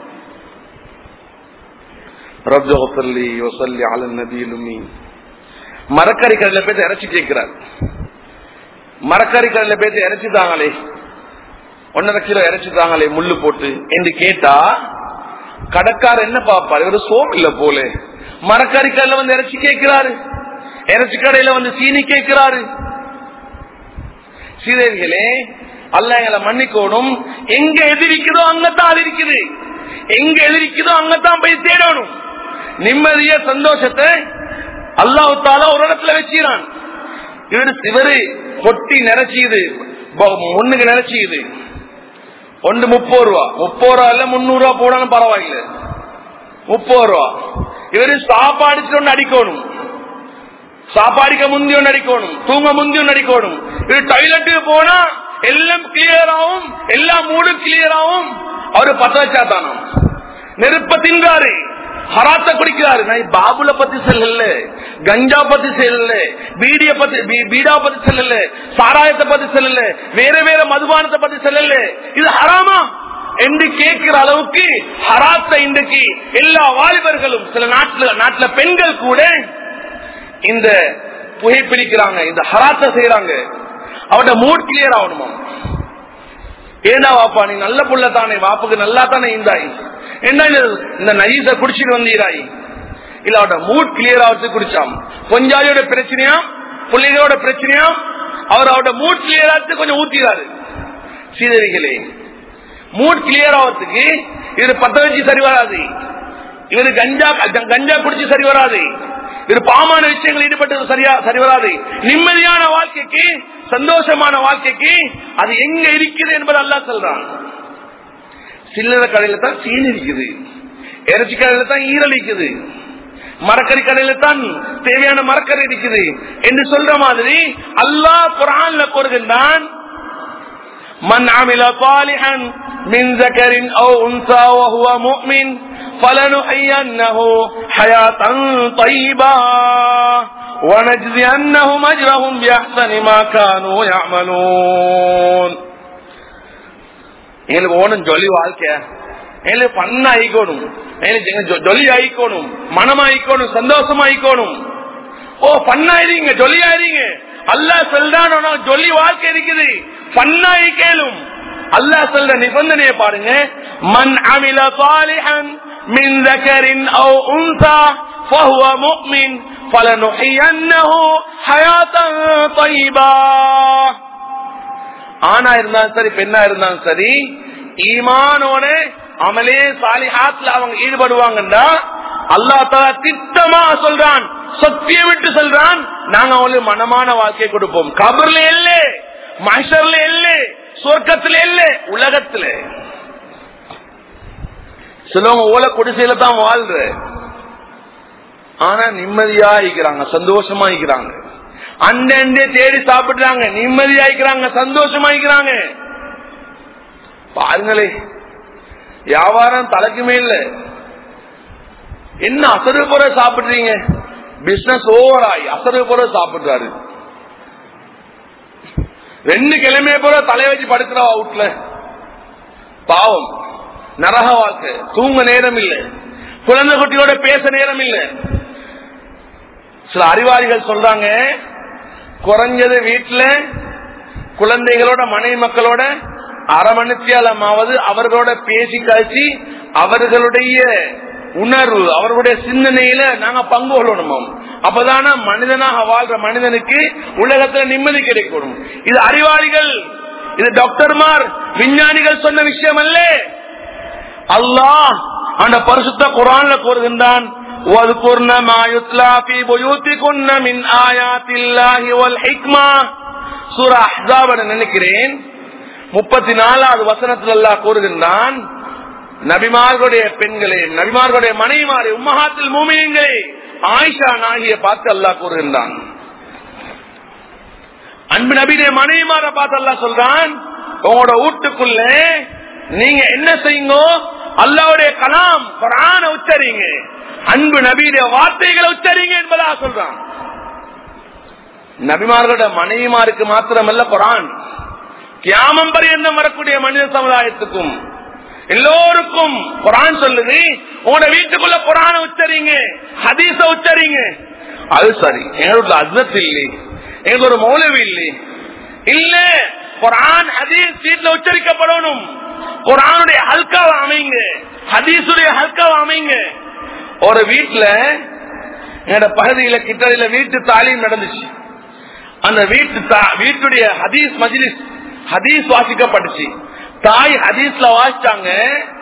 மரக்கறி கடையில போய் இறைச்சி கேட்கிறார் மரக்கறி கடையில போய் இறைச்சி தாங்களே ஒன்னரை கிலோ இறைச்சி தாங்களே முள்ளு போட்டு என்று கேட்டா கடக்காரர் என்ன பாப்பாரு இவரு சோம் இல்ல போல மரக்கறி கடையில வந்து இறைச்சி கேட்கிறாரு இறைச்சி கடையில வந்து சீனி கேட்கிறாரு சீதைகளே அல்ல எங்களை மன்னிக்கணும் எங்க எதிரிக்குதோ அங்கத்தான் அது இருக்குது எங்க எதிரிக்குதோ அங்கத்தான் போய் தேடணும் நிம்மதிய சந்தோஷத்தை அல்லாஹால ஒரு இடத்துல வச்சுக்கிறான் இவரு இவரு கொட்டி நிறைச்சியுது ஒண்ணுக்கு நிறைச்சியுது ஒன்று முப்பது ரூபா முப்பது ரூபா இல்ல முன்னூறு ரூபா போனாலும் பரவாயில்ல முப்பது ரூபா இவரு சாப்பாடு ஒன்று அடிக்கணும் சாப்பாடிக்க முந்தி ஒன்று அடிக்கணும் தூங்க முந்தி ஒன்று அடிக்கணும் இது டாய்லெட்டுக்கு போனா எல்லாம் கிளியர் ஆகும் எல்லா மூடும் கிளியர் ஆகும் அவரு பத்த வச்சா தானோ நெருப்ப தின்றாரு ஹராத்த குடிக்கிறாரு நான் பாபுல பத்தி சொல்லல கஞ்சா பத்தி சொல்லல பீடிய பத்தி பீடா பத்தி சொல்லல சாராயத்தை பத்தி சொல்லல வேற வேற மதுபானத்தை பத்தி சொல்லல இது ஹராமா என்று கேட்கிற அளவுக்கு ஹராத்த இன்றைக்கு எல்லா வாலிபர்களும் சில நாட்டுல நாட்டுல பெண்கள் கூட இந்த புகைப்பிடிக்கிறாங்க இந்த ஹராத்த செய்யறாங்க அவட மூட் கிளியர் ஆகணுமா ஏண்டா வாப்பா நீ நல்ல புள்ள தானே வாப்புக்கு நல்லா தானே இருந்தாய் என்ன இந்த நைஸ குடிச்சிட்டு வந்தீராய் இல்ல அவட மூட் கிளியர் ஆகிறதுக்கு குடிச்சாம் கொஞ்சாலியோட பிரச்சனையா பிள்ளைகளோட பிரச்சனையா அவர் அவட மூட் கிளியர் ஆகிறதுக்கு கொஞ்சம் ஊத்திறாரு சீதரிகளே மூட் கிளியர் ஆகிறதுக்கு இது பத்த வச்சு சரி வராது இவரு கஞ்சா கஞ்சா குடிச்சு சரி வராது இது பாமான விஷயங்கள் ஈடுபட்டது சரியா சரி வராது நிம்மதியான வாழ்க்கைக்கு சந்தோஷமான வாழ்க்கைக்கு அது எங்க இருக்குது என்பது அல்லா சொல்றான் சில்லறை கடையில தான் சீன் இருக்குது இறைச்சி கடையில தான் ஈரல் இருக்குது மரக்கறி கடையில தான் தேவையான மரக்கறி இருக்குது என்று சொல்ற மாதிரி அல்லாஹ் குரான்ல கூறுகின்றான் من عمل صالحا من ذكر او انثى وهو مؤمن فلنحيينه حياة طيبة ونجزينهم اجرهم باحسن ما كانوا يعملون எங்களுக்கு ஓணும் ஜொலி வாழ்க்கை எங்களுக்கு பண்ண ஆயிக்கணும் எங்களுக்கு ஜொலி ஆயிக்கணும் மனம் ஆயிக்கணும் சந்தோஷமா ஆயிக்கணும் ஓ பண்ணாயிருங்க ஜொலி ஆயிருங்க அல்லா சொல்றானோ ஜொலி வாழ்க்கை இருக்குது பண்ணாயி கேளும் அல்லா சொல்ற நிபந்தனையை பாருங்க மண் அமில சாலிஹன் من ذكر او انثى فهو مؤمن فلنحيينه حياة طيبة ஆணா இருந்தாலும் சரி பெண்ணா இருந்தாலும் சரி ஈமானோட அமலே சாலிஹாத்ல அவங்க ஈடுபடுவாங்கன்னா அல்லா தலா திட்டமா சொல்றான் சத்தியம் விட்டு சொல்றான் நாங்க அவங்களுக்கு மனமான வாழ்க்கையை கொடுப்போம் கபர்ல இல்ல மஷர்ல இல்ல சொர்க்கத்துல இல்ல உலகத்துல சிலவங்க ஓல குடிசையில தான் வாழ்ற ஆனா நிம்மதியா இருக்கிறாங்க சந்தோஷமா இருக்கிறாங்க அண்டே தேடி சாப்பிடுறாங்க நிம்மதியா இருக்கிறாங்க சந்தோஷமா இருக்கிறாங்க பாருங்களே வியாபாரம் தலைக்குமே இல்ல என்ன அசரு போற சாப்பிடுறீங்க பிசினஸ் ஓவர் ஆகி அசரு போற சாப்பிடுறாரு ரெண்டு கிழமைய போற தலைய வச்சு படுக்கிறவா வீட்டுல பாவம் நரக வாழ்க்கை தூங்க நேரம் இல்ல குழந்தை குட்டியோட பேச நேரம் இல்ல சில அறிவாளிகள் சொல்றாங்க குறைஞ்சது வீட்டுல குழந்தைகளோட மனைவி மக்களோட அரை மணித்தியாலமாவது அவர்களோட பேசி காய்ச்சி அவர்களுடைய உணர்வு அவர்களுடைய சிந்தனையில நாங்க பங்கு கொள்ளணும் அப்பதான மனிதனாக வாழ்ற மனிதனுக்கு உலகத்துல நிம்மதி கிடைக்கணும் இது அறிவாளிகள் இது டாக்டர்மார் விஞ்ஞானிகள் சொன்ன விஷயம் அல்ல அல்லாஹ் அந்த பரிசுத்த குரான்ல கூறுகின்றான் واذكرن ما يتلى في بيوتكن من آيات الله والحكمة சூரா அஹ்ஸாப் நினைக்கிறேன் முப்பத்தி நாலாவது வசனத்தில் அல்லாஹ் கூறுகின்றான் நபிமார்களுடைய பெண்களே நபிமார்களுடைய மனைவிமாரே உம்மஹாத்தில் மூமியங்களே ஆயிஷா நாகிய பார்த்து அல்லாஹ் கூறுகின்றான் அன்பு நபியுடைய மனைவிமார பார்த்து அல்லாஹ் சொல்றான் உங்களோட வீட்டுக்குள்ள நீங்க என்ன செய்யுங்க அல்லாவுடைய கலாம் குரான உச்சரிங்க அன்பு நபியுடைய வார்த்தைகளை உச்சரிங்க என்பதா சொல்றான் நபிமார்களோட மனைவிமாருக்கு மாத்திரமல்ல குரான் கியாமம் பரியந்தம் வரக்கூடிய மனித சமுதாயத்துக்கும் எல்லோருக்கும் குரான் சொல்லுது உங்களோட வீட்டுக்குள்ள குரான உச்சரிங்க ஹதீஸ உச்சரிங்க அது சரி எங்களோட அசத் இல்லை எங்களுக்கு ஒரு மௌலவி இல்லை இல்ல குரான் ஹதீஸ் வீட்டுல உச்சரிக்கப்படணும் குரானுடைய ஹல்காவை அமைங்க ஹதீஸுடைய ஹல்காவை அமைங்க ஒரு வீட்டுல என்னோட பகுதியில கிட்டதில வீட்டு தாலீம் நடந்துச்சு அந்த வீட்டு வீட்டுடைய ஹதீஸ் மஜ்லிஸ் ஹதீஸ் வாசிக்கப்பட்டுச்சு தாய் ஹதீஸ்ல வாசிச்சாங்க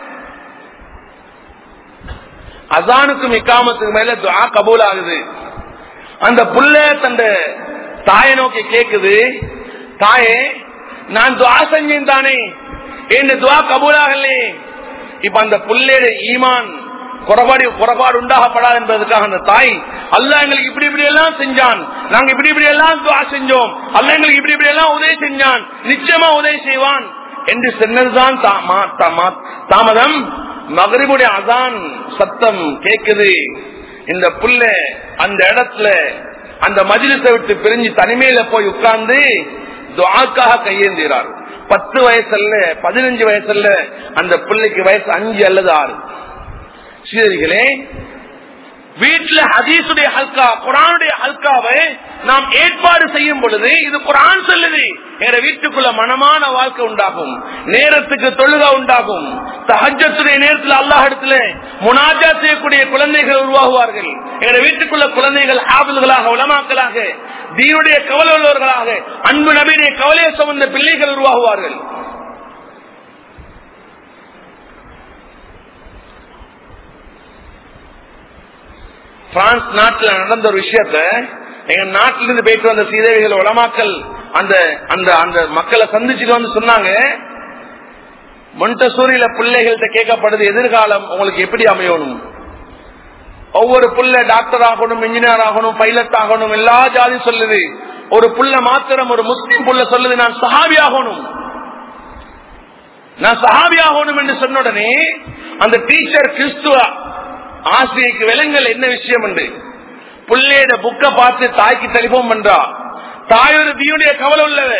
அசானுக்கும் இக்காமத்துக்கு மேல துவா கபூல் ஆகுது அந்த புள்ள தந்த தாயை நோக்கி கேக்குது தாயே நான் துவா செஞ்சேன் தானே என்ன துவா கபூல் ஆகலே இப்ப அந்த புள்ளையோட ஈமான் குறைபாடு குறைபாடு உண்டாகப்படாது என்பதற்காக அந்த தாய் அல்ல எங்களுக்கு இப்படி இப்படி எல்லாம் செஞ்சான் நாங்க இப்படி இப்படி எல்லாம் துவா செஞ்சோம் அல்ல எங்களுக்கு இப்படி இப்படி எல்லாம் உதவி செஞ்சான் நிச்சயமா உதவி செய்வான் என்று சொன்னதுதான் தாமதம் மகரிபுடைய அதான் சத்தம் கேக்குது இந்த புள்ள அந்த இடத்துல அந்த மஜிலிசை விட்டு பிரிஞ்சு தனிமையில போய் உட்கார்ந்து துவாக்காக கையேந்திரார் பத்து வயசல்ல பதினஞ்சு வயசல்ல அந்த பிள்ளைக்கு வயசு அஞ்சு அல்லது ஆறு சீரர்களே வீட்டுல ஹதீசுடைய ஹல்கா குரானுடைய ஹல்காவை நாம் ஏற்பாடு செய்யும் பொழுது இது குரான் சொல்லுது எங்க வீட்டுக்குள்ள மனமான வாழ்க்கை உண்டாகும் நேரத்துக்கு தொழுக உண்டாகும் தஹஜத்துடைய நேரத்தில் அல்லாஹ் இடத்துல முனாஜா செய்யக்கூடிய குழந்தைகள் உருவாகுவார்கள் எங்க வீட்டுக்குள்ள குழந்தைகள் ஆபல்களாக உலமாக்களாக தீனுடைய கவலை உள்ளவர்களாக அன்பு நபியுடைய கவலையை சுமந்த பிள்ளைகள் உருவாகுவார்கள் பிரான்ஸ் நாட்டுல நடந்த ஒரு விஷயத்த எங்க நாட்டிலிருந்து போயிட்டு வந்த சீதேவிகள் உலமாக்கல் அந்த அந்த அந்த மக்களை சந்திச்சுட்டு வந்து சொன்னாங்க மொண்டசூரியில பிள்ளைகள்கிட்ட கேட்கப்படுது எதிர்காலம் உங்களுக்கு எப்படி அமையணும் ஒவ்வொரு புள்ள டாக்டர் ஆகணும் இன்ஜினியர் ஆகணும் பைலட் ஆகணும் எல்லா ஜாதி சொல்லுது ஒரு புள்ள மாத்திரம் ஒரு முஸ்லீம் புள்ள சொல்லுது நான் சஹாபி ஆகணும் நான் சஹாபி ஆகணும் என்று சொன்ன உடனே அந்த டீச்சர் கிறிஸ்துவ ஆசிரியருக்கு விலங்கல் என்ன விஷயம் என்று புள்ளையோட புக்க பார்த்து தாய்க்கு டெலிபோன் பண்றா தாய் ஒரு பியுடைய கவலை உள்ளவ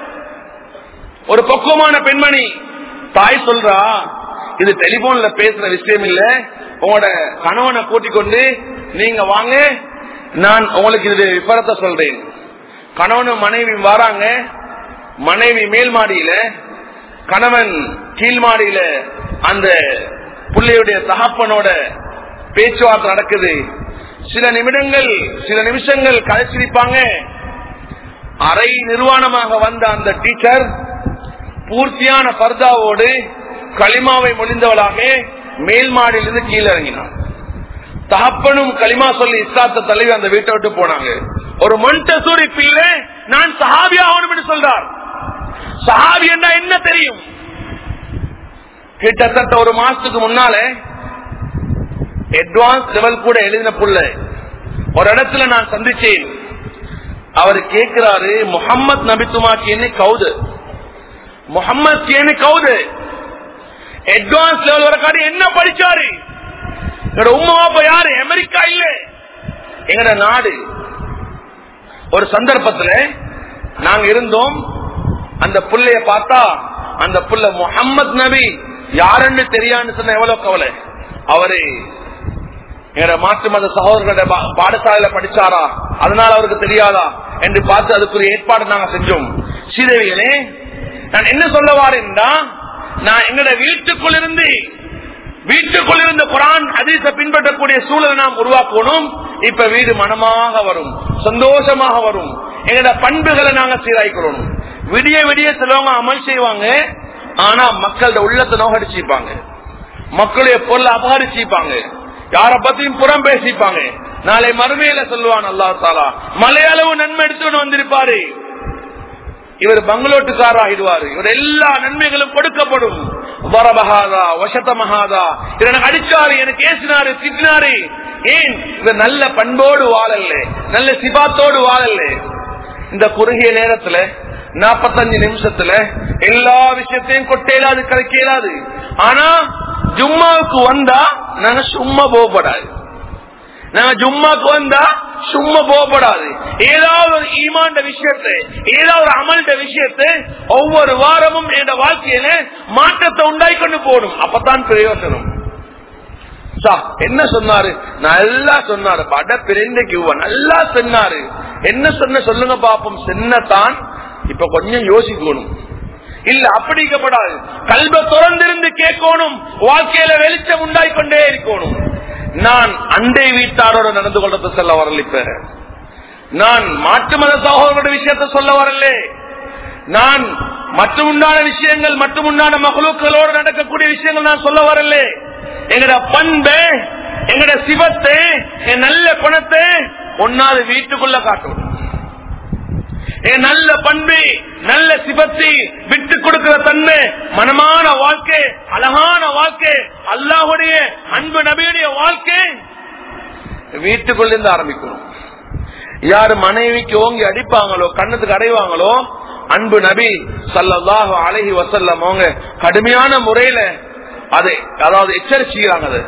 ஒரு பக்குவமான பெண்மணி தாய் சொல்றா இது டெலிபோன்ல பேசுற விஷயம் இல்ல உங்களோட கணவனை கூட்டிக் கொண்டு நீங்க வாங்க நான் உங்களுக்கு இது விபரத்தை சொல்றேன் கணவனும் மனைவி வராங்க மனைவி மேல் மாடியில கணவன் கீழ் மாடியில அந்த பிள்ளையுடைய தகப்பனோட பேச்சுவார்த்தை நடக்குது சில நிமிடங்கள் சில நிமிஷங்கள் கழிச்சிருப்பாங்க அரை நிர்வாணமாக வந்த அந்த டீச்சர் பூர்த்தியான பர்தாவோடு களிமாவை மொழிந்தவளாக மேல் மாடியிலிருந்து கீழே இறங்கினார் தகப்பனும் களிமா சொல்லி இஸ்லாத்த தலைவி அந்த வீட்டை விட்டு போனாங்க ஒரு மொண்டசூரி பிள்ளை நான் சஹாபி ஆகணும் என்று சொல்றார் சஹாபி என்ன என்ன தெரியும் கிட்டத்தட்ட ஒரு மாசத்துக்கு முன்னால அட்வான்ஸ் லெவல் கூட எழுதின புள்ள ஒரு இடத்துல நான் சந்திச்சேன் அவர் கேட்கிறாரு முகம்மது நபித்துமா கேன்னு கவுது முகம்மது கேன்னு கவுது அட்வான்ஸ் லெவல் வரக்காடி என்ன படிச்சாரு எங்கட உமா பாப்பா யாரு அமெரிக்கா இல்ல எங்கட நாடு ஒரு சந்தர்ப்பத்துல நாங்க இருந்தோம் அந்த புள்ளைய பார்த்தா அந்த புள்ள முகம்மது நபி யாருன்னு தெரியான்னு சொன்ன எவ்வளவு கவலை அவரு எங்க மாற்று மத சகோதரர்களோட பாடசாலையில படிச்சாரா அதனால அவருக்கு தெரியாதா என்று பார்த்து அதுக்குரிய ஏற்பாடு நாங்க செஞ்சோம் ஸ்ரீதேவிகளே நான் என்ன சொல்ல வாரேன்டா நான் எங்கட வீட்டுக்குள் இருந்து வீட்டுக்குள் இருந்த குரான் அதிச பின்பற்றக்கூடிய சூழலை நாம் உருவாக்கணும் இப்ப வீடு மனமாக வரும் சந்தோஷமாக வரும் எங்கட பண்புகளை நாங்க சீராய்க்கிறோம் விடிய விடிய சிலவங்க அமல் செய்வாங்க ஆனா மக்களோட உள்ளத்தை நோகடிச்சுப்பாங்க மக்களுடைய பொருளை அபகரிச்சுப்பாங்க யார பத்தியும் புறம் பேசிப்பாங்க நாளை மறுமையில சொல்லுவான் அல்லா தாலா மலையளவு நன்மை எடுத்துட்டு வந்திருப்பாரு இவர் பங்களோட்டுக்கார ஆகிடுவாரு இவர் எல்லா நன்மைகளும் கொடுக்கப்படும் வரபகாதா வசத்தமகாதா இவர் எனக்கு அடிச்சாரு எனக்கு ஏசினாரு திட்டினாரு ஏன் இவர் நல்ல பண்போடு வாழல்ல நல்ல சிபாத்தோடு வாழல்ல இந்த குறுகிய நேரத்துல நாப்பத்தஞ்சு நிமிஷத்துல எல்லா விஷயத்தையும் கொட்டையிலாது கலைக்க இயலாது ஆனா ஜும்மாவுக்கு வந்தா நாங்க சும்மா போகப்படாது நாங்க ஜும்மாக்கு வந்தா சும்மா போகப்படாது ஏதாவது ஒரு ஈமாண்ட விஷயத்தை ஏதாவது ஒரு அமல்ட விஷயத்தை ஒவ்வொரு வாரமும் என் வாழ்க்கையில மாற்றத்தை உண்டாக்கி கொண்டு போகணும் அப்பதான் பிரயோசனம் என்ன சொன்னாரு நல்லா சொன்னாரு பட பிறந்தைக்கு நல்லா சொன்னாரு என்ன சொன்ன சொல்லுங்க பாப்போம் சின்னத்தான் இப்ப கொஞ்சம் யோசிக்கணும் இல்ல அப்படிக்கப்படாது கல்வ திறந்திருந்து கேட்கணும் வாழ்க்கையில வெளிச்சம் உண்டாய் கொண்டே இருக்கணும் நான் அண்டை வீட்டாரோட நடந்து கொள்றது சொல்ல வரல இப்ப நான் மாற்று மத சகோதரோட விஷயத்த சொல்ல வரல நான் மட்டுமுண்டான விஷயங்கள் மட்டுமுண்டான மகளுக்களோடு நடக்கக்கூடிய விஷயங்கள் நான் சொல்ல வரல எங்கட பண்பு எங்கட சிவத்தை என் நல்ல குணத்தை ஒன்னாவது வீட்டுக்குள்ள காட்டணும் என் நல்ல பண்பு நல்ல சிபத்தை விட்டு கொடுக்கிற தன்மை மனமான வாழ்க்கை அழகான வாழ்க்கை அல்லாஹுடைய அன்பு நபியுடைய வாழ்க்கை வீட்டுக்குள்ள இருந்து ஆரம்பிக்கணும் யாரு மனைவிக்கு ஓங்கி அடிப்பாங்களோ கண்ணத்துக்கு அடைவாங்களோ அன்பு நபி சல்லாஹு அழகி வசல்லம் அவங்க கடுமையான முறையில அதை அதாவது எச்சரிச்சுக்கிறாங்க அது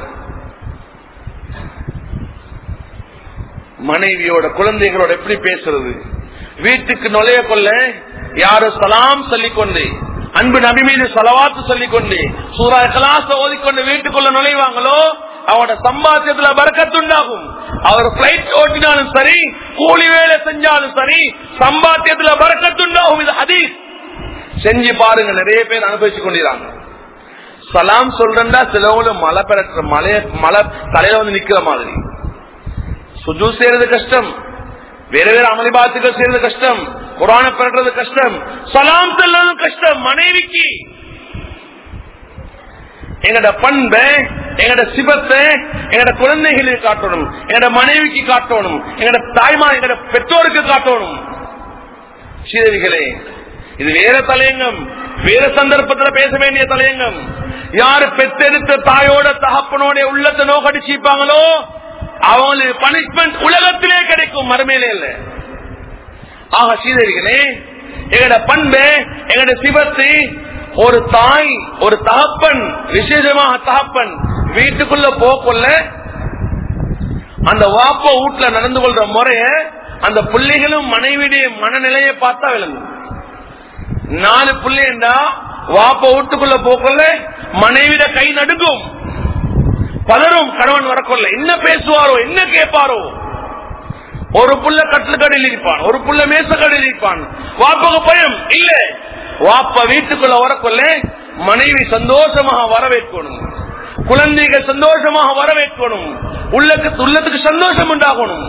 மனைவியோட குழந்தைகளோட எப்படி பேசுறது வீட்டுக்கு நுழைய கொள்ள யாரு சலாம் சொல்லிக்கொண்டு அன்பு நபி மீது சலவாத்து சொல்லிக்கொண்டு சூரா கலாச ஓதிக்கொண்டு வீட்டுக்குள்ள நுழைவாங்களோ அவனோட சம்பாத்தியத்துல பறக்கத்துண்டாகும் அவர் பிளைட் ஓட்டினாலும் சரி கூலி வேலை செஞ்சாலும் சரி சம்பாத்தியத்துல பறக்கத்துண்டாகும் இது ஹதீஸ் செஞ்சு பாருங்க நிறைய பேர் அனுபவிச்சு கொண்டிருக்காங்க சலாம் சொல்றா சிலவங்களும் மலை பெறற்ற மலைய மலை தலையில வந்து நிக்கிற மாதிரி சுஜு செய்யறது கஷ்டம் வேற வேற அமளிபாத்துகள் செய்யறது கஷ்டம் குரான பெறது கஷ்டம் சலாம் செல்வது கஷ்டம் மனைவிக்கு எங்கட பண்பை எங்கட சிபத்தை எங்கட குழந்தைகளுக்கு காட்டணும் எங்கட மனைவிக்கு காட்டணும் எங்கட தாய்மா எங்கட பெற்றோருக்கு காட்டணும் சீதவிகளே இது வேற தலையங்கம் வேற சந்தர்ப்பத்துல பேச வேண்டிய தலையங்கம் யாரு பெத்தெடுத்த தாயோட தகப்பனோட உள்ளத்தை நோக்கடிச்சிப்பாங்களோ அவங்களுக்கு பனிஷ்மெண்ட் உலகத்திலே கிடைக்கும் மறுமையிலே இல்ல ஆக சீதவிகளே எங்கட பண்பு எங்கட சிவத்து ஒரு தாய் ஒரு தகப்பன் விசேஷமாக தகப்பன் வீட்டுக்குள்ள போக்குள்ள அந்த வாப்ப வீட்டுல நடந்து கொள்ற முறைய அந்த பிள்ளைகளும் மனைவியுடைய மனநிலையை பார்த்தா விளங்கும் நாலு பிள்ளைண்டா வாப்ப வீட்டுக்குள்ள போக்குள்ள மனைவிட கை நடுங்கும் பலரும் கணவன் வரக்கொள்ள என்ன பேசுவாரோ என்ன கேட்பாரோ ஒரு புள்ள கட்டில் கடையில் இருப்பான் ஒரு புள்ள மேச கடையில் இருப்பான் வாப்பக பயம் இல்ல வாப்ப வீட்டுக்குள்ள வரக்கொள்ள மனைவி சந்தோஷமாக வரவேற்கணும் குழந்தைகள் சந்தோஷமாக வரவேற்கணும் உள்ளத்துக்கு உள்ளத்துக்கு சந்தோஷம் உண்டாகணும்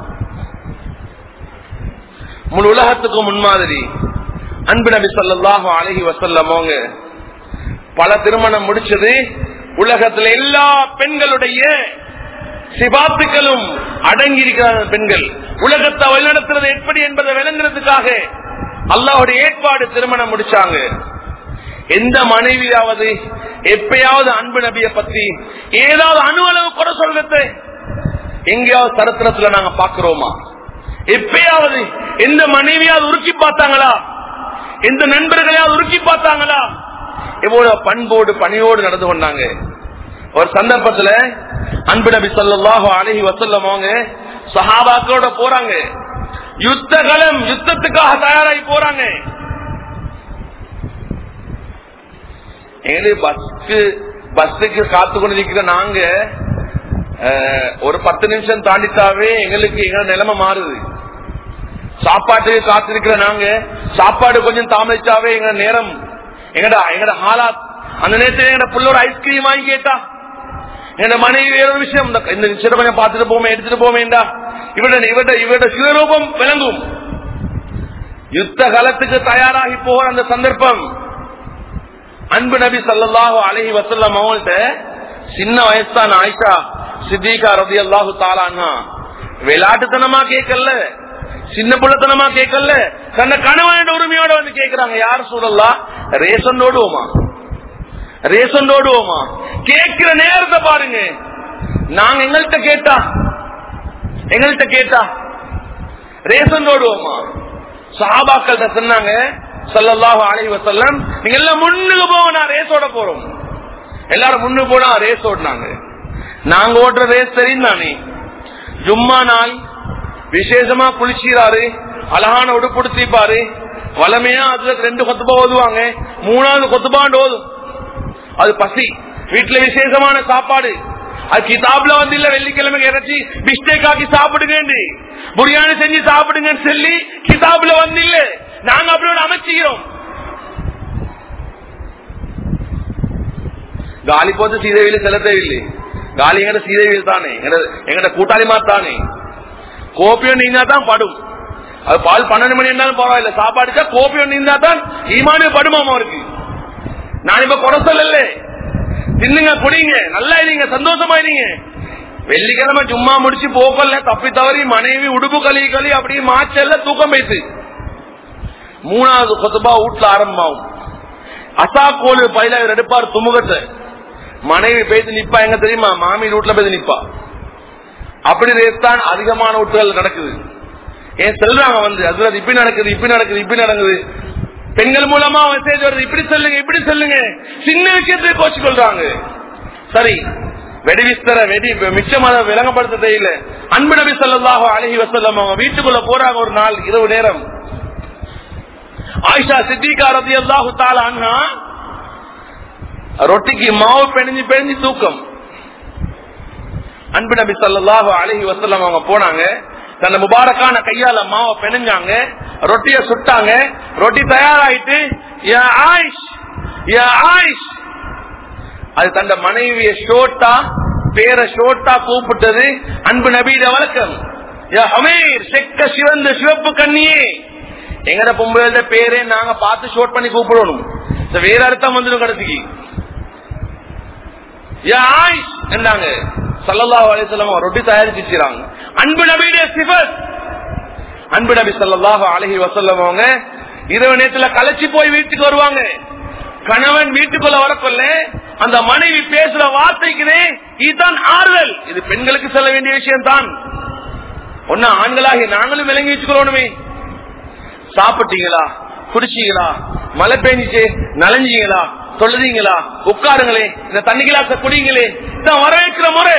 முழு உலகத்துக்கும் முன்மாதிரி அன்பு நபி சொல்லாஹு அழகி வசல்லமோங்க பல திருமணம் முடிச்சது உலகத்துல எல்லா பெண்களுடைய சிபாத்துக்களும் அடங்கி இருக்கிற பெண்கள் உலகத்தை வழிநடத்துறது எப்படி என்பதை விளங்குறதுக்காக அல்லாவுடைய ஏற்பாடு திருமணம் முடிச்சாங்க எந்த மனைவியாவது எப்பயாவது அன்பு நபிய பத்தி ஏதாவது அணுவளவு குறை சொல்றது எங்கேயாவது சரித்திரத்துல நாங்க பாக்குறோமா எப்பயாவது எந்த மனைவியாவது உருக்கி பார்த்தாங்களா எந்த நண்பர்களையாவது உருக்கி பார்த்தாங்களா எவ்வளவு பண்போடு பணியோடு நடந்து கொண்டாங்க ஒரு சந்தர்ப்பத்துல அன்பு நபி சொல்லாஹு அழகி வசல்லம் அவங்க சஹாபாக்களோட போறாங்க யுத்த களம் யுத்தத்துக்காக தயாராகி போறாங்க எங்களுக்கு பஸ்க்கு பஸ்ஸுக்கு காத்து கொண்டு நிக்கிற நாங்க ஒரு பத்து நிமிஷம் தாண்டித்தாவே எங்களுக்கு எங்க நிலைமை மாறுது சாப்பாட்டுக்கு காத்திருக்கிற நாங்க சாப்பாடு கொஞ்சம் தாமதிச்சாவே எங்க நேரம் எங்கடா எங்கட ஹாலாத் அந்த நேரத்தில் எங்கட புள்ள ஒரு ஐஸ்கிரீம் வாங்கி கேட்டா எங்க மனைவி வேற ஒரு விஷயம் இந்த நிச்சயம் கொஞ்சம் பார்த்துட்டு போமே எடுத்துட்டு போமேண்டா இவட இவட இவட சிவரூபம் விளங்கும் யுத்த காலத்துக்கு தயாராகி போகிற அந்த சந்தர்ப்பம் அன்பு நபி சல்லாஹு அலஹி வசல்லம் அவங்கள்ட்ட சின்ன வயசுதான் ஆயிஷா சித்திகா ரதி அல்லாஹு தாலான்னா விளையாட்டுத்தனமா கேட்கல சின்ன புள்ளத்தனமா கேட்கல தன்னை கணவனோட உரிமையோட வந்து கேக்குறாங்க யார் சூழல்லா ரேஷன் ஓடுவோமா ரேஷன் ஓடுவோமா கேட்கிற நேரத்தை பாருங்க நாங்க எங்கள்கிட்ட கேட்டா எங்கள்கிட்ட கேட்டா ரேஷன் ஓடுவோமா சஹாபாக்கள்கிட்ட சொன்னாங்க சல்லல்லாஹு அலைஹி வஸல்லம் நீங்க எல்லாம் முன்னுக்கு போங்க நான் ரேஸோட போறோம் எல்லாரும் முன்னுக்கு போனா ரேஸ் ஓடினாங்க நாங்க ஓடுற ரேஸ் தெரியும் தானே ஜும்மா நாள் விசேஷமா குளிச்சிறாரு அழகான உடுப்புடுத்திப்பாரு வளமையா அதுல ரெண்டு கொத்துபா ஓதுவாங்க மூணாவது கொத்துபாண்டு ஓதும் அது பசி வீட்டுல விசேஷமான சாப்பாடு அது கிதாப்ல வந்து இல்ல வெள்ளிக்கிழமை இறைச்சி பிஸ்டேக் ஆக்கி சாப்பிடுங்க புரியாணி செஞ்சு சாப்பிடுங்கன்னு சொல்லி கிதாப்ல வந்து இல்ல நாங்க அப்படி ஒண்ணு அமைச்சுக்கிறோம் காலி போது சீதேவியில செல்ல தேவையில்லை காலி எங்கட சீதேவியில் தானே எங்கட கூட்டாளி மாதிரி தானே கோப்பியம் நீந்தா தான் படும் அது பால் பன்னெண்டு மணி இருந்தாலும் பரவாயில்ல சாப்பாடுச்சா கோப்பியம் நீந்தா தான் ஈமானு படுமாமா இருக்கு நான் இப்ப குறை சொல்லல தின்னுங்க குடிங்க நல்லா இருங்க சந்தோஷமா இருங்க வெள்ளிக்கிழமை சும்மா முடிச்சு போக்கல தப்பி தவறி மனைவி உடுப்பு கழி களி அப்படியே மாச்சல்ல தூக்கம் பேசு மூணாவது கொத்துபா வீட்டுல ஆரம்பமாகும் அசா கோழு பயில எடுப்பார் துமுகத்தை மனைவி பேசி நிப்பா எங்க தெரியுமா மாமி வீட்டுல பேசி நிப்பா அப்படி ரேஸ்தான் அதிகமான வீட்டுகள் நடக்குது ஏன் செல்றாங்க வந்து அதுல இப்படி நடக்குது இப்படி நடக்குது இப்படி நடக்குது பெண்கள் மூலமா மெசேஜ் வருது இப்படி சொல்லுங்க இப்படி சொல்லுங்க சின்ன விஷயத்தை கோச்சு கொள்றாங்க சரி வெடி விஸ்தர வெடி மிச்சமாக விளங்கப்படுத்த தெரியல அன்பு நபி சொல்லாஹோ அழகி வசல்லம் அவங்க வீட்டுக்குள்ள போறாங்க ஒரு நாள் இரவு நேரம் ஆயிஷா சித்திகா ரதி அல்லாஹு தாலா அண்ணா ரொட்டிக்கு மாவு பெணிஞ்சு பெணிஞ்சு தூக்கம் அன்பு நபி சொல்லாஹு அழகி வசல்லம் அவங்க போனாங்க தன்னை முபாரக்கான கையால மாவை பெணிஞ்சாங்க ரொட்டிய சுட்டாங்க ரொட்டி தயாராயிட்டு யா ஆயிஷ் யா ஆயிஷ் அது தந்த மனைவிய ஷோட்டா பேர ஷோட்டா கூப்பிட்டது அன்பு நபீட வழக்கம் யா ஹமீர் செக்க சிவந்த சிவப்பு கண்ணியே எங்கட பொம்பளை பேரே நாங்க பார்த்து ஷோட் பண்ணி கூப்பிடணும் வேற அர்த்தம் வந்துடும் கடைசிக்கு யா ஆயிஷ் என்றாங்க சல்லல்லாஹு அலைஹி வஸல்லம் ரொட்டி தயாரிச்சு வச்சிராங்க அன்பு நபியுடைய சிஃபத் அன்பு நபி ஸல்லல்லாஹு அலைஹி வஸல்லம் அவங்க இரவு நேரத்துல களைச்சி போய் வீட்டுக்கு வருவாங்க கணவன் வீட்டுக்குள்ள வரக்குள்ள அந்த மனைவி பேசுற வார்த்தைக்குதே இதுதான் ஆறுதல் இது பெண்களுக்கு சொல்ல வேண்டிய விஷயம் தான் ஒன்னு ஆண்களாகி நாங்களும் விளங்கி வச்சுக்கணுமே சாப்பிட்டீங்களா குடிச்சீங்களா மழை பெஞ்சிச்சு நனைஞ்சீங்களா தொழுதீங்களா உட்காருங்களே இந்த தண்ணி கிளாஸ குடிங்களே இதான் வரவேற்கிற முறை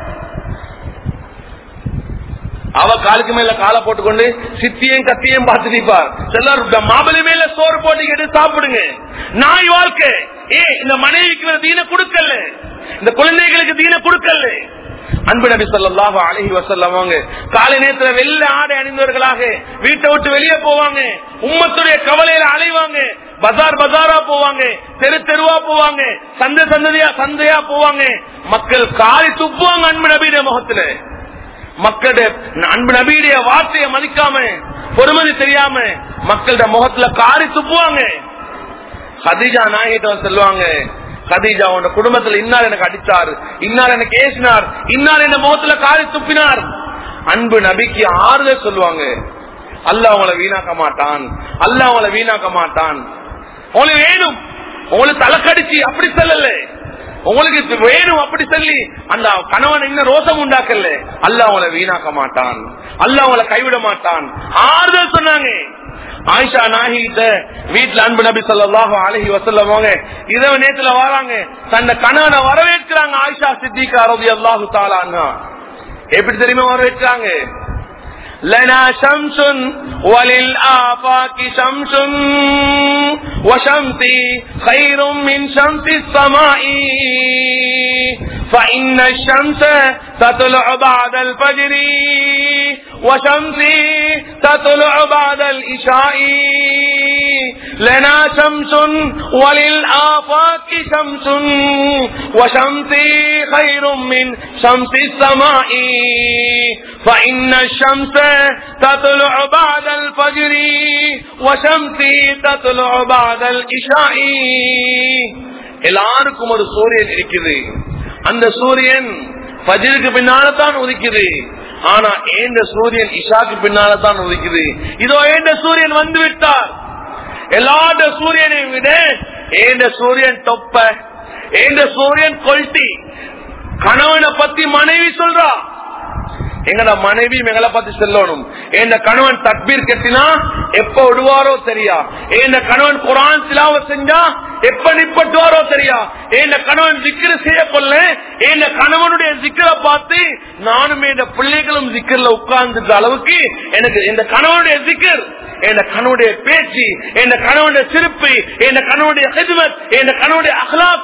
அவ காலுக்கு மேல காலை போட்டுக்கொண்டு சித்தியும் கத்தியும் பார்த்து நிற்பார் சிலர் மாபலி மேல சோறு போட்டு எடுத்து சாப்பிடுங்க நாய் வாழ்க்கை ஏ இந்த மனைவிக்கு தீன கொடுக்கல இந்த குழந்தைகளுக்கு தீன கொடுக்கல அன்பு நபி சொல்லாஹு அழகி வசல்லம் அவங்க காலை நேரத்துல வெள்ள ஆடை அணிந்தவர்களாக வீட்டை விட்டு வெளியே போவாங்க உம்மத்துடைய கவலையில அலைவாங்க பஜார் பஜாரா போவாங்க தெரு தெருவா போவாங்க சந்தை சந்ததியா சந்தையா போவாங்க மக்கள் காலி துப்புவாங்க அன்பு நபியுடைய முகத்துல மக்களுடைய அன்பு நபியுடைய வார்த்தையை மதிக்காம பொறுமதி தெரியாம மக்களோட முகத்துல காரி துப்புவாங்க ஹதீஜா நாயிட்ட சொல்லுவாங்க கதீஜா உன் குடும்பத்துல இன்னார் எனக்கு அடித்தார் இன்னார் எனக்கு ஏசினார் இன்னார் என்ன முகத்துல காரி துப்பினார் அன்பு நபிக்கு ஆறுதல் சொல்லுவாங்க அல்ல அவங்கள வீணாக்க மாட்டான் அல்ல அவங்கள வீணாக்க மாட்டான் உங்களுக்கு வேணும் உங்களுக்கு தலைக்கடிச்சு அப்படி சொல்லல உங்களுக்கு வேணும் அப்படி சொல்லி அந்த கணவன் இன்னும் ரோசம் உண்டாக்கல அல்ல அவங்கள வீணாக்க மாட்டான் அல்ல அவங்கள கைவிட மாட்டான் ஆறுதல் சொன்னாங்க ஆயிஷா நாகிட்ட வீட்டுல அன்பு நபி சொல்லாஹு அழகி வசல்லவங்க இரவு நேரத்துல வராங்க தன்னை கணவனை வரவேற்கிறாங்க ஆயிஷா சித்திகா ரவி அல்லாஹு தாலான்னா எப்படி தெரியுமா வரவேற்கிறாங்க لنا شمس وللآفاق شمس وشمسي خير من شمس السماء فإن الشمس تطلع بعد الفجر وشمسي تطلع بعد الإشاء لنا شمس وللآفاق شمس وشمسي خير من شمس السماء فإن الشمس تطلع بعد الفجر وشمسي تطلع بعد الإشاء எல்லாருக்கும் ஒரு சூரியன் இருக்குது அந்த சூரியன் பஜருக்கு பின்னால்தான் உதிக்குது ஆனா ஏந்த சூரியன் இஷாக்கு பின்னால்தான் உதிக்குது இதோ ஏந்த சூரியன் வந்து விட்டார் எல்லாட சூரியனை விட ஏந்த சூரியன் தொப்ப ஏந்த சூரியன் கொல்ட்டி கணவனை பத்தி மனைவி சொல்றா எங்கட மனைவி எங்களை பத்தி சொல்லணும் என் கணவன் தக்பீர் கட்டினா எப்ப விடுவாரோ தெரியா என் கணவன் குரான் சிலாவ செஞ்சா எப்ப நிப்பட்டுவாரோ தெரியா என் கணவன் சிக்கிர செய்ய கொள்ள என் கணவனுடைய சிக்கரை பார்த்து நானும் என் பிள்ளைகளும் சிக்கர்ல உட்கார்ந்துட்ட அளவுக்கு எனக்கு இந்த கணவனுடைய சிக்கர் என் கணவனுடைய பேச்சு என் கணவனுடைய சிரிப்பு என் கணவனுடைய ஹிதுமத் என் கணவனுடைய அஹ்லாக்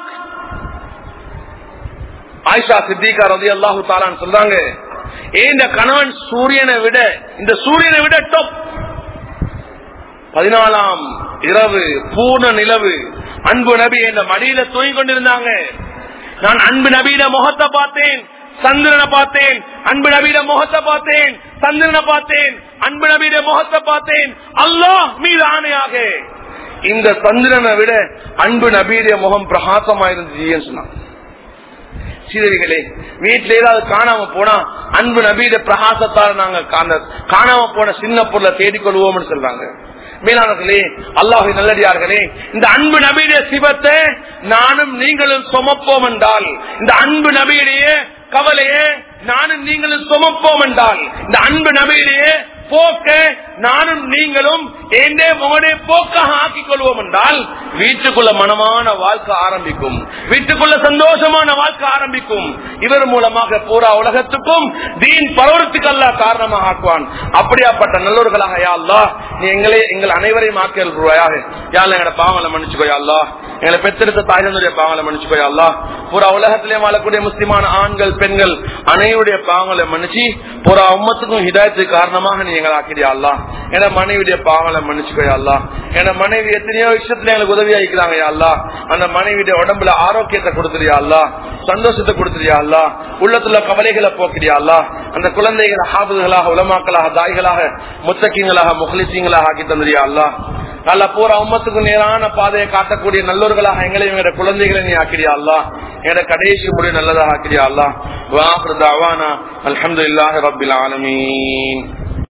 ஆயிஷா சித்திகா ரதி அல்லாஹு தாலான்னு சொல்றாங்க இந்த கணவன் சூரியனை விட இந்த சூரியனை விட டொப் பதினாலாம் இரவு பூர்ண நிலவு அன்பு நபி என்ற மடியில தூங்கிக் கொண்டிருந்தாங்க நான் அன்பு நபியிட முகத்தை பார்த்தேன் சந்திரனை பார்த்தேன் அன்பு நபியிட முகத்தை பார்த்தேன் சந்திரனை பார்த்தேன் அன்பு நபியிட முகத்தை பார்த்தேன் அல்லாஹ் மீது ஆணையாக இந்த சந்திரனை விட அன்பு நபியுடைய முகம் பிரகாசமா இருந்துச்சு சொன்னான் சீதவிகளே வீட்டுல ஏதாவது காணாம போனா அன்பு நபீட பிரகாசத்தால் நாங்க காணாம போன சின்ன பொருளை தேடிக்கொள்வோம்னு சொல்றாங்க மேலானர்களே அல்லாஹு நல்லடியார்களே இந்த அன்பு நபியுடைய சிவத்தை நானும் நீங்களும் சுமப்போம் என்றால் இந்த அன்பு நபியுடைய கவலையே நானும் நீங்களும் சுமப்போம் என்றால் இந்த அன்பு நபியுடைய போக்க நானும் நீங்களும் என்னே மோனே போக்காக ஆக்கிக் கொள்வோம் என்றால் வீட்டுக்குள்ள மனமான வாழ்க்கை ஆரம்பிக்கும் வீட்டுக்குள்ள சந்தோஷமான வாழ்க்கை ஆரம்பிக்கும் இவர் மூலமாக பூரா உலகத்துக்கும் தீன் பரவத்துக்கு அல்ல காரணமாக ஆக்குவான் அப்படியாப்பட்ட நல்லவர்களாக யா அல்லா நீ எங்களே எங்கள் அனைவரையும் ஆக்கியல் ரூபாயாக யாழ் எங்களை பாவங்களை மன்னிச்சுக்கோயா அல்லா எங்களை பெற்றெடுத்த தாய்தனுடைய பாவங்களை மன்னிச்சுக்கோயா அல்லா பூரா உலகத்திலே வாழக்கூடிய முஸ்லிமான ஆண்கள் பெண்கள் அனைவருடைய பாவங்களை மன்னிச்சு பூரா உம்மத்துக்கும் ஹிதாயத்துக்கு காரணமாக நீ எங்களை ஆக்கிறியா அல்லா என மனைவியுடைய பாவங்களை மன்னிச்சுக்கோயா அல்லா என மனைவி எத்தனையோ விஷயத்துல எங்களுக்கு உதவி ஆயிக்கிறாங்க அல்லா அந்த மனைவியுடைய உடம்புல ஆரோக்கியத்தை கொடுத்துறியா அல்லா சந்தோஷத்தை கொடுத்துறியா அல்லா உள்ளத்துல கவலைகளை போக்கிறியா அல்லா அந்த குழந்தைகளை ஹாபுகளாக உலமாக்களாக தாய்களாக முத்தக்கிங்களாக முகலிசிங்களாக ஆக்கி தந்திரியா அல்லா நல்ல பூரா உம்மத்துக்கு நேரான பாதையை காட்டக்கூடிய நல்லோர்களாக எங்களையும் எங்களோட குழந்தைகளை நீ ஆக்கிறியா அல்லா எங்களோட கடைசி முறை நல்லதாக ஆக்கிறியா அல்லா வாஹர் தாவானா அல்ஹம்துலில்லாஹி ரப்பில் ஆலமீன்